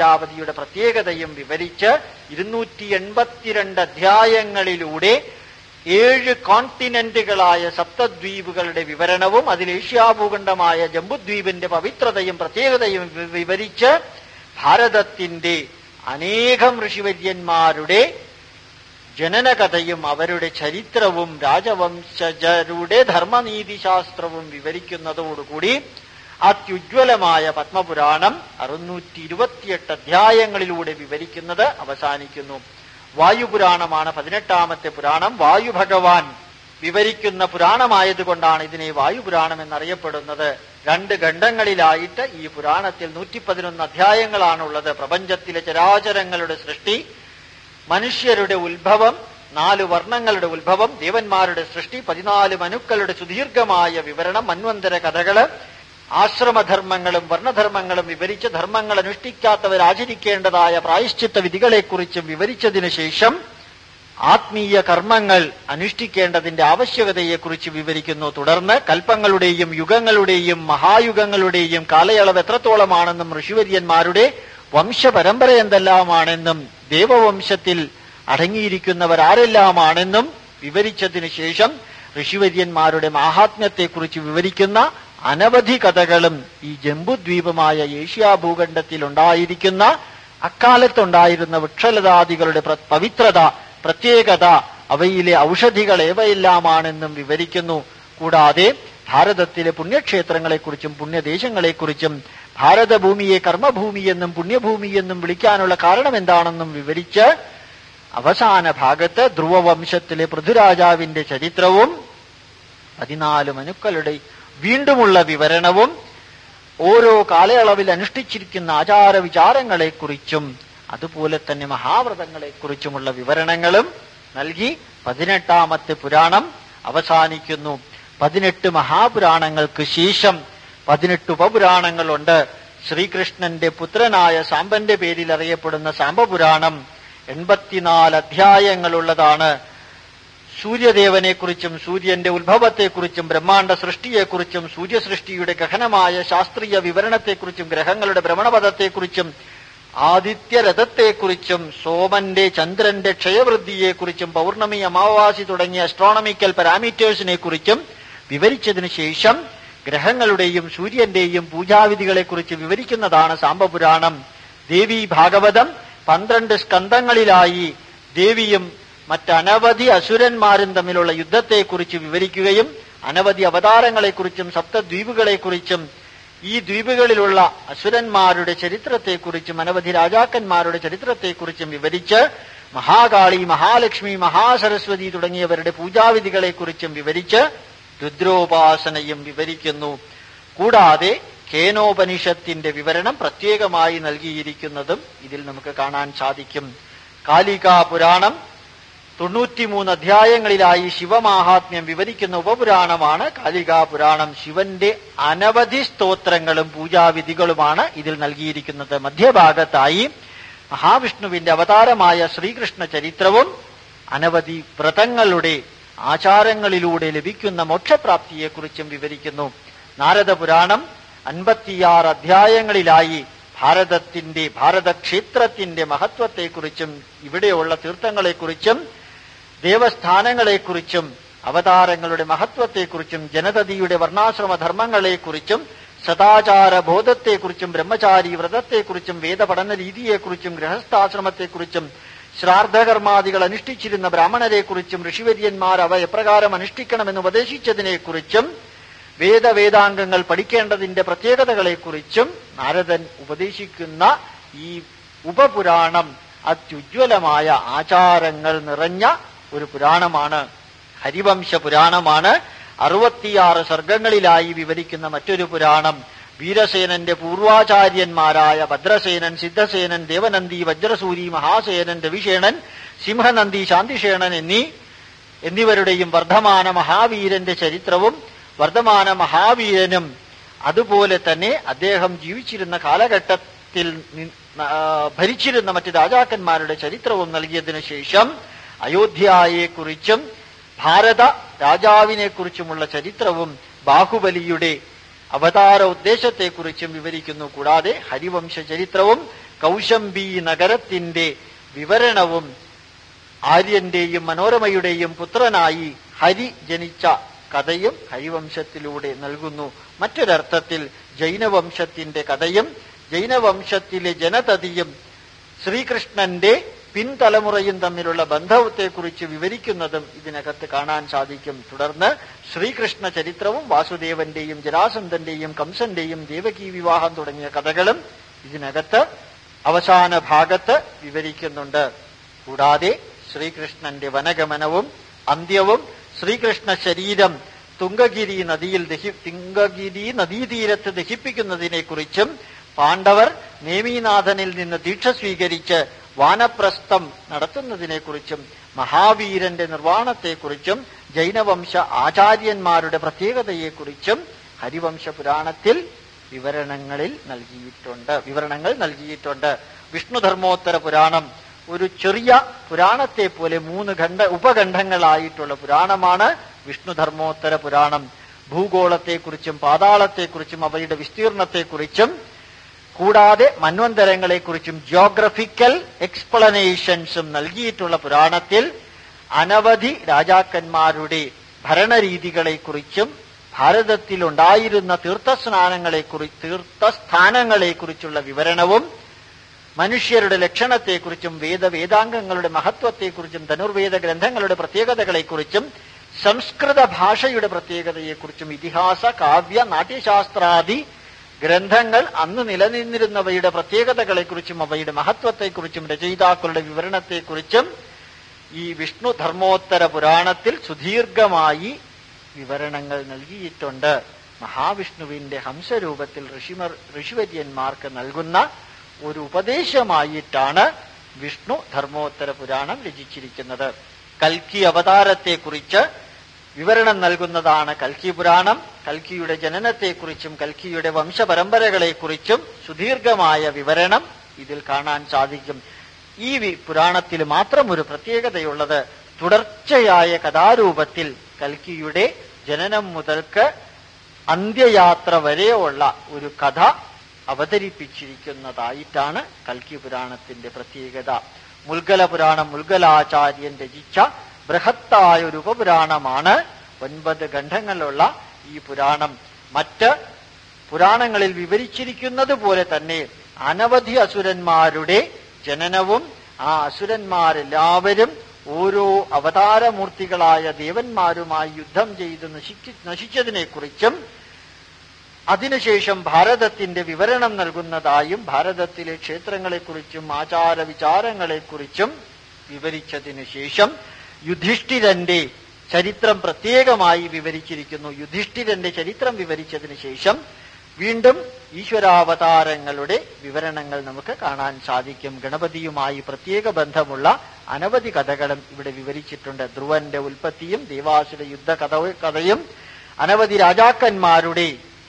Speaker 1: ബ്രഹ്മപ്രജാപതിയുടെ പ്രത്യേകതയും വിവരിച്ച് ഇരുന്നൂറ്റി എൺപത്തിരണ്ട് അധ്യായങ്ങളിലൂടെ ഏഴ് കോണ്ടിനെന്റുകളായ സപ്തദ്വീപുകളുടെ വിവരണവും അതിൽ ഏഷ്യാഭൂഖണ്ഡമായ ജംബുദ്വീപിന്റെ പവിത്രതയും പ്രത്യേകതയും വി- വിവരിച്ച് ഭാരതത്തിന്റെ അനേകം ഋഷിവര്യന്മാരുടെ ജനനകഥയും അവരുടെ ചരിത്രവും രാജവംശജരുടെ ധർമ്മനീതിശാസ്ത്രവും വിവരിക്കുന്നതോടുകൂടി അത്യുജ്വലമായ പത്മപുരാണം അറുന്നൂറ്റി ഇരുപത്തിയെട്ട് അധ്യായങ്ങളിലൂടെ വിവരിക്കുന്നത് അവസാനിക്കുന്നു വായുപുരാണമാണ് പതിനെട്ടാമത്തെ പുരാണം വായു ഭഗവാൻ വിവരിക്കുന്ന പുരാണമായതുകൊണ്ടാണ് ഇതിനെ വായുപുരാണം എന്നറിയപ്പെടുന്നത് രണ്ട് ഖണ്ഡങ്ങളിലായിട്ട് ഈ പുരാണത്തിൽ നൂറ്റി പതിനൊന്ന് അധ്യായങ്ങളാണുള്ളത് പ്രപഞ്ചത്തിലെ ചരാചരങ്ങളുടെ സൃഷ്ടി മനുഷ്യരുടെ ഉത്ഭവം നാല് വർണ്ണങ്ങളുടെ ഉത്ഭവം ദേവന്മാരുടെ സൃഷ്ടി പതിനാല് മനുക്കളുടെ സുദീർഘമായ വിവരണം മന്വന്തര കഥകള് ആശ്രമധർമ്മങ്ങളും വർണ്ണധർമ്മങ്ങളും വിവരിച്ച് ധർമ്മങ്ങൾ അനുഷ്ഠിക്കാത്തവർ ആചരിക്കേണ്ടതായ പ്രായശ്ചിത്ത വിധികളെക്കുറിച്ചും വിവരിച്ചതിനു ശേഷം ആത്മീയ കർമ്മങ്ങൾ അനുഷ്ഠിക്കേണ്ടതിന്റെ ആവശ്യകതയെക്കുറിച്ച് വിവരിക്കുന്നു തുടർന്ന് കൽപ്പങ്ങളുടെയും യുഗങ്ങളുടെയും മഹായുഗങ്ങളുടെയും കാലയളവ് എത്രത്തോളമാണെന്നും ഋഷിവര്യന്മാരുടെ വംശപരമ്പര എന്തെല്ലാമാണെന്നും ദേവവംശത്തിൽ അടങ്ങിയിരിക്കുന്നവർ ആരെല്ലാമാണെന്നും വിവരിച്ചതിനു ശേഷം ഋഷിവര്യന്മാരുടെ മാഹാത്മ്യത്തെക്കുറിച്ച് വിവരിക്കുന്ന അനവധി കഥകളും ഈ ജംബുദ്വീപമായ ഏഷ്യാ ഭൂഖണ്ഡത്തിൽ ഉണ്ടായിരിക്കുന്ന അക്കാലത്തുണ്ടായിരുന്ന വൃക്ഷലതാദികളുടെ പ്ര- പവിത്രത പ്രത്യേകത അവയിലെ ഔഷധികൾ ഏവയെല്ലാമാണെന്നും വിവരിക്കുന്നു കൂടാതെ ഭാരതത്തിലെ പുണ്യക്ഷേത്രങ്ങളെക്കുറിച്ചും പുണ്യദേശങ്ങളെക്കുറിച്ചും ഭാരതഭൂമിയെ കർമ്മഭൂമി എന്നും പുണ്യഭൂമി എന്നും വിളിക്കാനുള്ള കാരണം എന്താണെന്നും വിവരിച്ച് അവസാന ഭാഗത്ത് ധ്രുവവംശത്തിലെ പൃഥ്വിരാജാവിന്റെ ചരിത്രവും പതിനാല് മനുക്കളുടെ വീണ്ടുമുള്ള വിവരണവും ഓരോ കാലയളവിൽ അനുഷ്ഠിച്ചിരിക്കുന്ന ആചാര വിചാരങ്ങളെക്കുറിച്ചും അതുപോലെ തന്നെ മഹാവ്രതങ്ങളെക്കുറിച്ചുമുള്ള വിവരണങ്ങളും നൽകി പതിനെട്ടാമത്തെ പുരാണം അവസാനിക്കുന്നു പതിനെട്ട് മഹാപുരാണങ്ങൾക്ക് ശേഷം പതിനെട്ട് ഉപപുരാണങ്ങളുണ്ട് ശ്രീകൃഷ്ണന്റെ പുത്രനായ സാമ്പന്റെ പേരിൽ അറിയപ്പെടുന്ന സാമ്പപുരാണം എൺപത്തിനാല് അധ്യായങ്ങളുള്ളതാണ് സൂര്യദേവനെക്കുറിച്ചും സൂര്യന്റെ ഉത്ഭവത്തെക്കുറിച്ചും ബ്രഹ്മാണ്ഡ സൃഷ്ടിയെക്കുറിച്ചും സൂര്യസൃഷ്ടിയുടെ ഗഹനമായ ശാസ്ത്രീയ വിവരണത്തെക്കുറിച്ചും ഗ്രഹങ്ങളുടെ ഭ്രമണപഥത്തെക്കുറിച്ചും ആദിത്യരഥത്തെക്കുറിച്ചും സോമന്റെ ചന്ദ്രന്റെ ക്ഷയവൃദ്ധിയെക്കുറിച്ചും പൗർണമി അമാവാസി തുടങ്ങിയ അസ്ട്രോണമിക്കൽ പാരാമീറ്റേഴ്സിനെ കുറിച്ചും വിവരിച്ചതിനു ശേഷം ഗ്രഹങ്ങളുടെയും സൂര്യന്റെയും പൂജാവിധികളെക്കുറിച്ച് വിവരിക്കുന്നതാണ് സാമ്പപുരാണം ദേവി ഭാഗവതം പന്ത്രണ്ട് സ്കന്ധങ്ങളിലായി ദേവിയും മറ്റനവധി അസുരന്മാരും തമ്മിലുള്ള യുദ്ധത്തെക്കുറിച്ച് വിവരിക്കുകയും അനവധി അവതാരങ്ങളെക്കുറിച്ചും സപ്തദ്വീപുകളെക്കുറിച്ചും ഈ ദ്വീപുകളിലുള്ള അസുരന്മാരുടെ ചരിത്രത്തെക്കുറിച്ചും അനവധി രാജാക്കന്മാരുടെ ചരിത്രത്തെക്കുറിച്ചും വിവരിച്ച് മഹാകാളി മഹാലക്ഷ്മി മഹാസരസ്വതി തുടങ്ങിയവരുടെ പൂജാവിധികളെക്കുറിച്ചും വിവരിച്ച് രുദ്രോപാസനയും വിവരിക്കുന്നു കൂടാതെ കേനോപനിഷത്തിന്റെ വിവരണം പ്രത്യേകമായി നൽകിയിരിക്കുന്നതും ഇതിൽ നമുക്ക് കാണാൻ സാധിക്കും കാലികാ പുരാണം തൊണ്ണൂറ്റിമൂന്ന് അധ്യായങ്ങളിലായി ശിവമാഹാത്മ്യം വിവരിക്കുന്ന ഉപപുരാണമാണ് കാലികാ പുരാണം ശിവന്റെ അനവധി സ്തോത്രങ്ങളും പൂജാവിധികളുമാണ് ഇതിൽ നൽകിയിരിക്കുന്നത് മധ്യഭാഗത്തായി മഹാവിഷ്ണുവിന്റെ അവതാരമായ ശ്രീകൃഷ്ണ ചരിത്രവും അനവധി വ്രതങ്ങളുടെ ആചാരങ്ങളിലൂടെ ലഭിക്കുന്ന മോക്ഷപ്രാപ്തിയെക്കുറിച്ചും വിവരിക്കുന്നു നാരദ പുരാണം അൻപത്തിയാറ് അധ്യായങ്ങളിലായി ഭാരതത്തിന്റെ ഭാരതക്ഷേത്രത്തിന്റെ മഹത്വത്തെക്കുറിച്ചും ഇവിടെയുള്ള തീർത്ഥങ്ങളെക്കുറിച്ചും ദേവസ്ഥാനങ്ങളെക്കുറിച്ചും അവതാരങ്ങളുടെ മഹത്വത്തെക്കുറിച്ചും ജനതതിയുടെ വർണ്ണാശ്രമ ധർമ്മങ്ങളെക്കുറിച്ചും സദാചാര ബോധത്തെക്കുറിച്ചും ബ്രഹ്മചാരി വ്രതത്തെക്കുറിച്ചും വേദപഠന രീതിയെക്കുറിച്ചും ഗൃഹസ്ഥാശ്രമത്തെക്കുറിച്ചും ശ്രാദ്ധകർമാദികൾ അനുഷ്ഠിച്ചിരുന്ന ബ്രാഹ്മണരെക്കുറിച്ചും ഋഷിവര്യന്മാർ അവ എപ്രകാരം അനുഷ്ഠിക്കണമെന്ന് ഉപദേശിച്ചതിനെക്കുറിച്ചും വേദവേദാംഗങ്ങൾ പഠിക്കേണ്ടതിന്റെ പ്രത്യേകതകളെക്കുറിച്ചും നാരദൻ ഉപദേശിക്കുന്ന ഈ ഉപപുരാണം അത്യുജ്വലമായ ആചാരങ്ങൾ നിറഞ്ഞ ഒരു പുരാണമാണ് ഹരിവംശ പുരാണമാണ് അറുപത്തിയാറ് സർഗങ്ങളിലായി വിവരിക്കുന്ന മറ്റൊരു പുരാണം വീരസേനന്റെ പൂർവാചാര്യന്മാരായ ഭദ്രസേനൻ സിദ്ധസേനൻ ദേവനന്ദി വജ്രസൂരി മഹാസേനൻ രവിഷേണൻ സിംഹനന്ദി ശാന്തിഷേണൻ എന്നീ എന്നിവരുടെയും വർദ്ധമാന മഹാവീരന്റെ ചരിത്രവും വർദ്ധമാന മഹാവീരനും അതുപോലെ തന്നെ അദ്ദേഹം ജീവിച്ചിരുന്ന കാലഘട്ടത്തിൽ നി- ആ, ഭരിച്ചിരുന്ന മറ്റ് രാജാക്കന്മാരുടെ ചരിത്രവും നൽകിയതിനു ശേഷം അയോധ്യയെക്കുറിച്ചും ഭാരത രാജാവിനെക്കുറിച്ചുമുള്ള ചരിത്രവും ബാഹുബലിയുടെ അവതാര ഉദ്ദേശത്തെക്കുറിച്ചും വിവരിക്കുന്നു കൂടാതെ ഹരിവംശ ചരിത്രവും കൗശംബി നഗരത്തിന്റെ വിവരണവും ആര്യന്റെയും മനോരമയുടെയും പുത്രനായി ഹരി ജനിച്ച കഥയും ഹരിവംശത്തിലൂടെ നൽകുന്നു മറ്റൊരർത്ഥത്തിൽ ജൈനവംശത്തിന്റെ കഥയും ജൈനവംശത്തിലെ ജനതതിയും ശ്രീകൃഷ്ണന്റെ പിൻതലമുറയും തമ്മിലുള്ള ബന്ധത്തെക്കുറിച്ച് വിവരിക്കുന്നതും ഇതിനകത്ത് കാണാൻ സാധിക്കും തുടർന്ന് ശ്രീകൃഷ്ണ ചരിത്രവും വാസുദേവന്റെയും ജരാസന്ധന്റെയും കംസന്റെയും ദേവകീ വിവാഹം തുടങ്ങിയ കഥകളും ഇതിനകത്ത് അവസാന ഭാഗത്ത് വിവരിക്കുന്നുണ്ട് കൂടാതെ ശ്രീകൃഷ്ണന്റെ വനഗമനവും അന്ത്യവും ശ്രീകൃഷ്ണ ശരീരം തുങ്കഗിരി നദിയിൽ ദഹി തുങ്കഗിരി നദീതീരത്ത് ദഹിപ്പിക്കുന്നതിനെ കുറിച്ചും പാണ്ഡവർ നേമീനാഥനിൽ നിന്ന് ദീക്ഷ സ്വീകരിച്ച് വാനപ്രസ്ഥം നടത്തുന്നതിനെക്കുറിച്ചും മഹാവീരന്റെ നിർവ്വാണത്തെക്കുറിച്ചും ജൈനവംശ ആചാര്യന്മാരുടെ പ്രത്യേകതയെക്കുറിച്ചും ഹരിവംശ പുരാണത്തിൽ വിവരണങ്ങളിൽ നൽകിയിട്ടുണ്ട് വിവരണങ്ങൾ നൽകിയിട്ടുണ്ട് വിഷ്ണുധർമ്മോത്തര പുരാണം ഒരു ചെറിയ പുരാണത്തെ പോലെ മൂന്ന് ഖണ്ഡ ഉപഖണ്ഡങ്ങളായിട്ടുള്ള പുരാണമാണ് വിഷ്ണുധർമ്മോത്തര പുരാണം ഭൂഗോളത്തെക്കുറിച്ചും പാതാളത്തെക്കുറിച്ചും അവയുടെ വിസ്തീർണത്തെക്കുറിച്ചും കൂടാതെ മന്വന്തരങ്ങളെക്കുറിച്ചും ജിയോഗ്രഫിക്കൽ എക്സ്പ്ലനേഷൻസും നൽകിയിട്ടുള്ള പുരാണത്തിൽ അനവധി രാജാക്കന്മാരുടെ ഭരണരീതികളെക്കുറിച്ചും ഭാരതത്തിൽ ഉണ്ടായിരുന്ന തീർത്ഥസ്നാനങ്ങളെക്കുറി തീർത്ഥസ്ഥാനങ്ങളെക്കുറിച്ചുള്ള വിവരണവും മനുഷ്യരുടെ ലക്ഷണത്തെക്കുറിച്ചും വേദവേദാംഗങ്ങളുടെ മഹത്വത്തെക്കുറിച്ചും ധനുർവേദ ഗ്രന്ഥങ്ങളുടെ പ്രത്യേകതകളെക്കുറിച്ചും സംസ്കൃത ഭാഷയുടെ പ്രത്യേകതയെക്കുറിച്ചും ഇതിഹാസ കാവ്യ നാട്യശാസ്ത്രാദി ഗ്രന്ഥങ്ങൾ അന്ന് നിലനിന്നിരുന്നവയുടെ പ്രത്യേകതകളെക്കുറിച്ചും അവയുടെ മഹത്വത്തെക്കുറിച്ചും രചയിതാക്കളുടെ വിവരണത്തെക്കുറിച്ചും ഈ വിഷ്ണു ധർമ്മോത്തര പുരാണത്തിൽ സുദീർഘമായി വിവരണങ്ങൾ നൽകിയിട്ടുണ്ട് മഹാവിഷ്ണുവിന്റെ ഹംസരൂപത്തിൽ ഋഷിമർ ഋഷിവര്യന്മാർക്ക് നൽകുന്ന ഒരു ഉപദേശമായിട്ടാണ് വിഷ്ണു ധർമ്മോത്തര പുരാണം രചിച്ചിരിക്കുന്നത് കൽക്കി അവതാരത്തെക്കുറിച്ച് വിവരണം നൽകുന്നതാണ് കൽക്കി പുരാണം കൽക്കിയുടെ ജനനത്തെക്കുറിച്ചും കൽക്കിയുടെ വംശപരമ്പരകളെക്കുറിച്ചും സുദീർഘമായ വിവരണം ഇതിൽ കാണാൻ സാധിക്കും ഈ വി- പുരാണത്തിൽ മാത്രം ഒരു പ്രത്യേകതയുള്ളത് തുടർച്ചയായ കഥാരൂപത്തിൽ കൽക്കിയുടെ ജനനം മുതൽക്ക് അന്ത്യയാത്ര വരെയുള്ള ഒരു കഥ അവതരിപ്പിച്ചിരിക്കുന്നതായിട്ടാണ് കൽക്കി പുരാണത്തിന്റെ പ്രത്യേകത മുൽഗല പുരാണം മുൽഗലാചാര്യൻ രചിച്ച ബൃഹത്തായ ഒരു ഉപപുരാണമാണ് ഒൻപത് ഖണ്ഡങ്ങളുള്ള ഈ പുരാണം മറ്റ് പുരാണങ്ങളിൽ വിവരിച്ചിരിക്കുന്നത് പോലെ തന്നെ അനവധി അസുരന്മാരുടെ ജനനവും ആ അസുരന്മാരെല്ലാവരും ഓരോ അവതാരമൂർത്തികളായ ദേവന്മാരുമായി യുദ്ധം ചെയ്ത് നശിച്ച് നശിച്ചതിനെക്കുറിച്ചും അതിനുശേഷം ഭാരതത്തിന്റെ വിവരണം നൽകുന്നതായും ഭാരതത്തിലെ ക്ഷേത്രങ്ങളെക്കുറിച്ചും ആചാരവിചാരങ്ങളെക്കുറിച്ചും വിവരിച്ചതിനു ശേഷം യുധിഷ്ഠിരന്റെ ചരിത്രം പ്രത്യേകമായി വിവരിച്ചിരിക്കുന്നു യുധിഷ്ഠിരന്റെ ചരിത്രം വിവരിച്ചതിന് ശേഷം വീണ്ടും ഈശ്വരാവതാരങ്ങളുടെ വിവരണങ്ങൾ നമുക്ക് കാണാൻ സാധിക്കും ഗണപതിയുമായി പ്രത്യേക ബന്ധമുള്ള അനവധി കഥകളും ഇവിടെ വിവരിച്ചിട്ടുണ്ട് ധ്രുവന്റെ ഉൽപ്പത്തിയും ദേവാസുര യുദ്ധ കഥ കഥയും അനവധി രാജാക്കന്മാരുടെ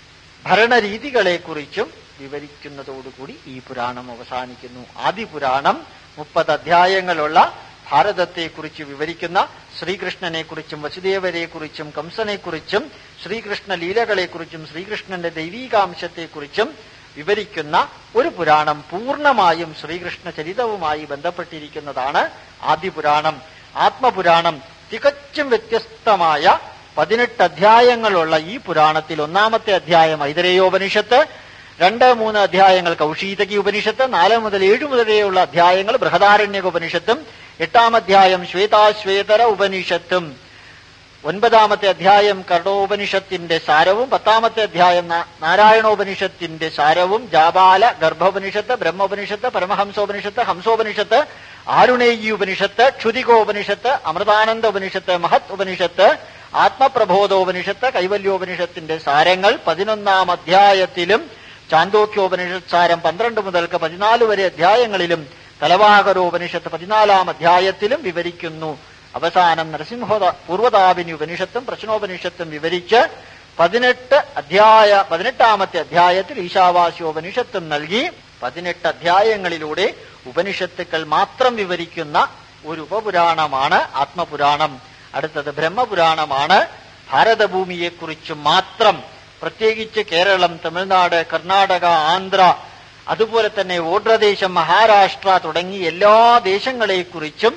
Speaker 1: ഭരണരീതികളെക്കുറിച്ചും വിവരിക്കുന്നതോടുകൂടി ഈ പുരാണം അവസാനിക്കുന്നു ആദി പുരാണം മുപ്പത് അധ്യായങ്ങളുള്ള ഭാരതത്തെക്കുറിച്ച് വിവരിക്കുന്ന ശ്രീകൃഷ്ണനെക്കുറിച്ചും വസുദേവരെക്കുറിച്ചും കംസനെക്കുറിച്ചും ശ്രീകൃഷ്ണ ലീലകളെക്കുറിച്ചും ശ്രീകൃഷ്ണന്റെ ദൈവീകാംശത്തെക്കുറിച്ചും വിവരിക്കുന്ന ഒരു പുരാണം പൂർണ്ണമായും ശ്രീകൃഷ്ണ ചരിതവുമായി ബന്ധപ്പെട്ടിരിക്കുന്നതാണ് ആദിപുരാണം ആത്മപുരാണം തികച്ചും വ്യത്യസ്തമായ പതിനെട്ട് അധ്യായങ്ങളുള്ള ഈ പുരാണത്തിൽ ഒന്നാമത്തെ അധ്യായം ഐതരേയോപനിഷത്ത് രണ്ട് മൂന്ന് അധ്യായങ്ങൾ കൗശീതകി ഉപനിഷത്ത് നാല് മുതൽ ഏഴ് മുതലെയുള്ള അധ്യായങ്ങൾ ബൃഹദാരണ്യക ഉപനിഷത്തും എട്ടാം അധ്യായം ശ്വേതാശ്വേതര ഉപനിഷത്തും ഒൻപതാമത്തെ അധ്യായം കർണോപനിഷത്തിന്റെ സാരവും പത്താമത്തെ അധ്യായം നാ- നാരായണോപനിഷത്തിന്റെ സാരവും ജാബാല ഗർഭോപനിഷത്ത് ബ്രഹ്മോപനിഷത്ത് പരമഹംസോപനിഷത്ത് ഹംസോപനിഷത്ത് ആരുണേയി ഉപനിഷത്ത് ക്ഷുതികോപനിഷത്ത് അമൃതാനന്ദ ഉപനിഷത്ത് മഹത് ഉപനിഷത്ത് ആത്മപ്രബോധോപനിഷത്ത് കൈവല്യോപനിഷത്തിന്റെ സാരങ്ങൾ പതിനൊന്നാം അധ്യായത്തിലും ചാന്തോക്യോപനിഷത്ത് സാരം പന്ത്രണ്ട് മുതൽക്ക് പതിനാല് വരെ അധ്യായങ്ങളിലും തലവാകരോപനിഷത്ത് പതിനാലാം അധ്യായത്തിലും വിവരിക്കുന്നു അവസാനം നരസിംഹ പൂർവതാപിനി ഉപനിഷത്തും പ്രശ്നോപനിഷത്തും വിവരിച്ച് പതിനെട്ട് അധ്യായ പതിനെട്ടാമത്തെ അധ്യായത്തിൽ ഈശാവാസ്യോപനിഷത്തും നൽകി പതിനെട്ട് അധ്യായങ്ങളിലൂടെ ഉപനിഷത്തുക്കൾ മാത്രം വിവരിക്കുന്ന ഒരു ഉപപുരാണമാണ് ആത്മപുരാണം അടുത്തത് ബ്രഹ്മപുരാണമാണ് ഭാരതഭൂമിയെക്കുറിച്ച് മാത്രം പ്രത്യേകിച്ച് കേരളം തമിഴ്നാട് കർണാടക ആന്ധ്ര അതുപോലെ തന്നെ ഓഡ്രദേശം മഹാരാഷ്ട്ര തുടങ്ങി എല്ലാ ദേശങ്ങളെക്കുറിച്ചും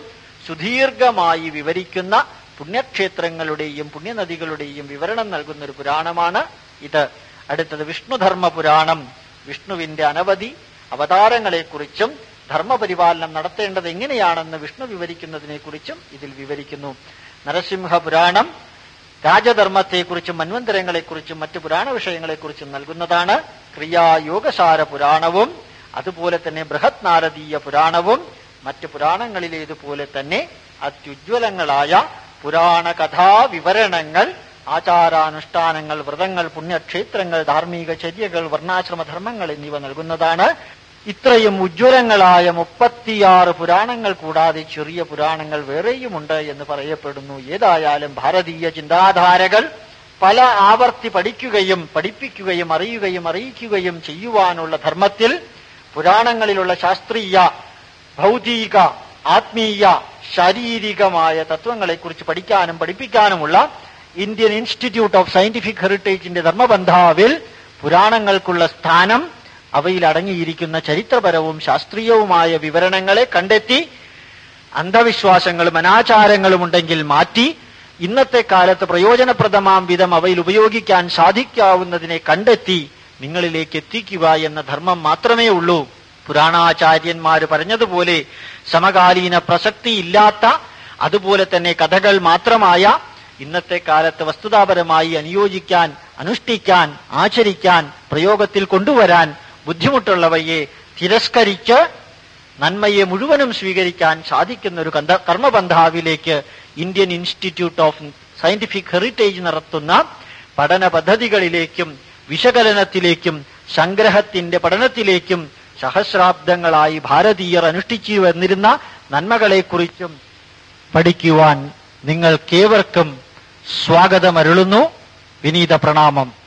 Speaker 1: സുദീർഘമായി വിവരിക്കുന്ന പുണ്യക്ഷേത്രങ്ങളുടെയും പുണ്യനദികളുടെയും വിവരണം നൽകുന്ന ഒരു പുരാണമാണ് ഇത് അടുത്തത് വിഷ്ണുധർമ്മ പുരാണം വിഷ്ണുവിന്റെ അനവധി അവതാരങ്ങളെക്കുറിച്ചും ധർമ്മപരിപാലനം നടത്തേണ്ടത് എങ്ങനെയാണെന്ന് വിഷ്ണു വിവരിക്കുന്നതിനെ കുറിച്ചും ഇതിൽ വിവരിക്കുന്നു നരസിംഹ പുരാണം രാജധർമ്മത്തെക്കുറിച്ചും മന്വന്തരങ്ങളെക്കുറിച്ചും മറ്റു പുരാണ വിഷയങ്ങളെക്കുറിച്ചും നൽകുന്നതാണ് ക്രിയായോഗസാര പുരാണവും അതുപോലെ തന്നെ ബൃഹത് നാരദീയ പുരാണവും മറ്റു പുരാണങ്ങളിലേതുപോലെ തന്നെ അത്യുജ്വലങ്ങളായ പുരാണ കഥാ വിവരണങ്ങൾ ആചാരാനുഷ്ഠാനങ്ങൾ വ്രതങ്ങൾ പുണ്യക്ഷേത്രങ്ങൾ ധാർമ്മിക ചര്യകൾ വർണ്ണാശ്രമധർമ്മങ്ങൾ എന്നിവ നൽകുന്നതാണ് ഇത്രയും ഉജ്ജ്വലങ്ങളായ മുപ്പത്തിയാറ് പുരാണങ്ങൾ കൂടാതെ ചെറിയ പുരാണങ്ങൾ വേറെയുമുണ്ട് എന്ന് പറയപ്പെടുന്നു ഏതായാലും ഭാരതീയ ചിന്താധാരകൾ പല ആവർത്തി പഠിക്കുകയും പഠിപ്പിക്കുകയും അറിയുകയും അറിയിക്കുകയും ചെയ്യുവാനുള്ള ധർമ്മത്തിൽ പുരാണങ്ങളിലുള്ള ശാസ്ത്രീയ ഭൗതിക ആത്മീയ ശാരീരികമായ തത്വങ്ങളെക്കുറിച്ച് പഠിക്കാനും പഠിപ്പിക്കാനുമുള്ള ഇന്ത്യൻ ഇൻസ്റ്റിറ്റ്യൂട്ട് ഓഫ് സയന്റിഫിക് ഹെറിറ്റേജിന്റെ ധർമ്മബന്ധാവിൽ പുരാണങ്ങൾക്കുള്ള സ്ഥാനം അവയിൽ അടങ്ങിയിരിക്കുന്ന ചരിത്രപരവും ശാസ്ത്രീയവുമായ വിവരണങ്ങളെ കണ്ടെത്തി അന്ധവിശ്വാസങ്ങളും അനാചാരങ്ങളും ഉണ്ടെങ്കിൽ മാറ്റി ഇന്നത്തെ കാലത്ത് പ്രയോജനപ്രദമാം വിധം അവയിൽ ഉപയോഗിക്കാൻ സാധിക്കാവുന്നതിനെ കണ്ടെത്തി നിങ്ങളിലേക്ക് എത്തിക്കുക എന്ന ധർമ്മം മാത്രമേ ഉള്ളൂ പുരാണാചാര്യന്മാര് പറഞ്ഞതുപോലെ സമകാലീന പ്രസക്തിയില്ലാത്ത അതുപോലെ തന്നെ കഥകൾ മാത്രമായ ഇന്നത്തെ കാലത്ത് വസ്തുതാപരമായി അനുയോജിക്കാൻ അനുഷ്ഠിക്കാൻ ആചരിക്കാൻ പ്രയോഗത്തിൽ കൊണ്ടുവരാൻ ബുദ്ധിമുട്ടുള്ളവയെ തിരസ്കരിച്ച് നന്മയെ മുഴുവനും സ്വീകരിക്കാൻ സാധിക്കുന്ന ഒരു കന്ത- കർമ്മബന്ധാവിലേക്ക് Indian institute of scientific heritage നടത്തുന്ന പഠന പദ്ധതികളിലേക്കും വിശകലനത്തിലേക്കും സംഗ്രഹത്തിന്റെ പഠനത്തിലേക്കും സഹസ്രാബ്ദങ്ങളായി ഭാരതീയർ അനുഷ്ഠിച്ചു വന്നിരുന്ന നന്മകളെക്കുറിച്ചും പഠിക്കുവാൻ നിങ്ങൾക്കേവർക്കും സ്വാഗതമരുളുന്നു വിനീത പ്രണാമം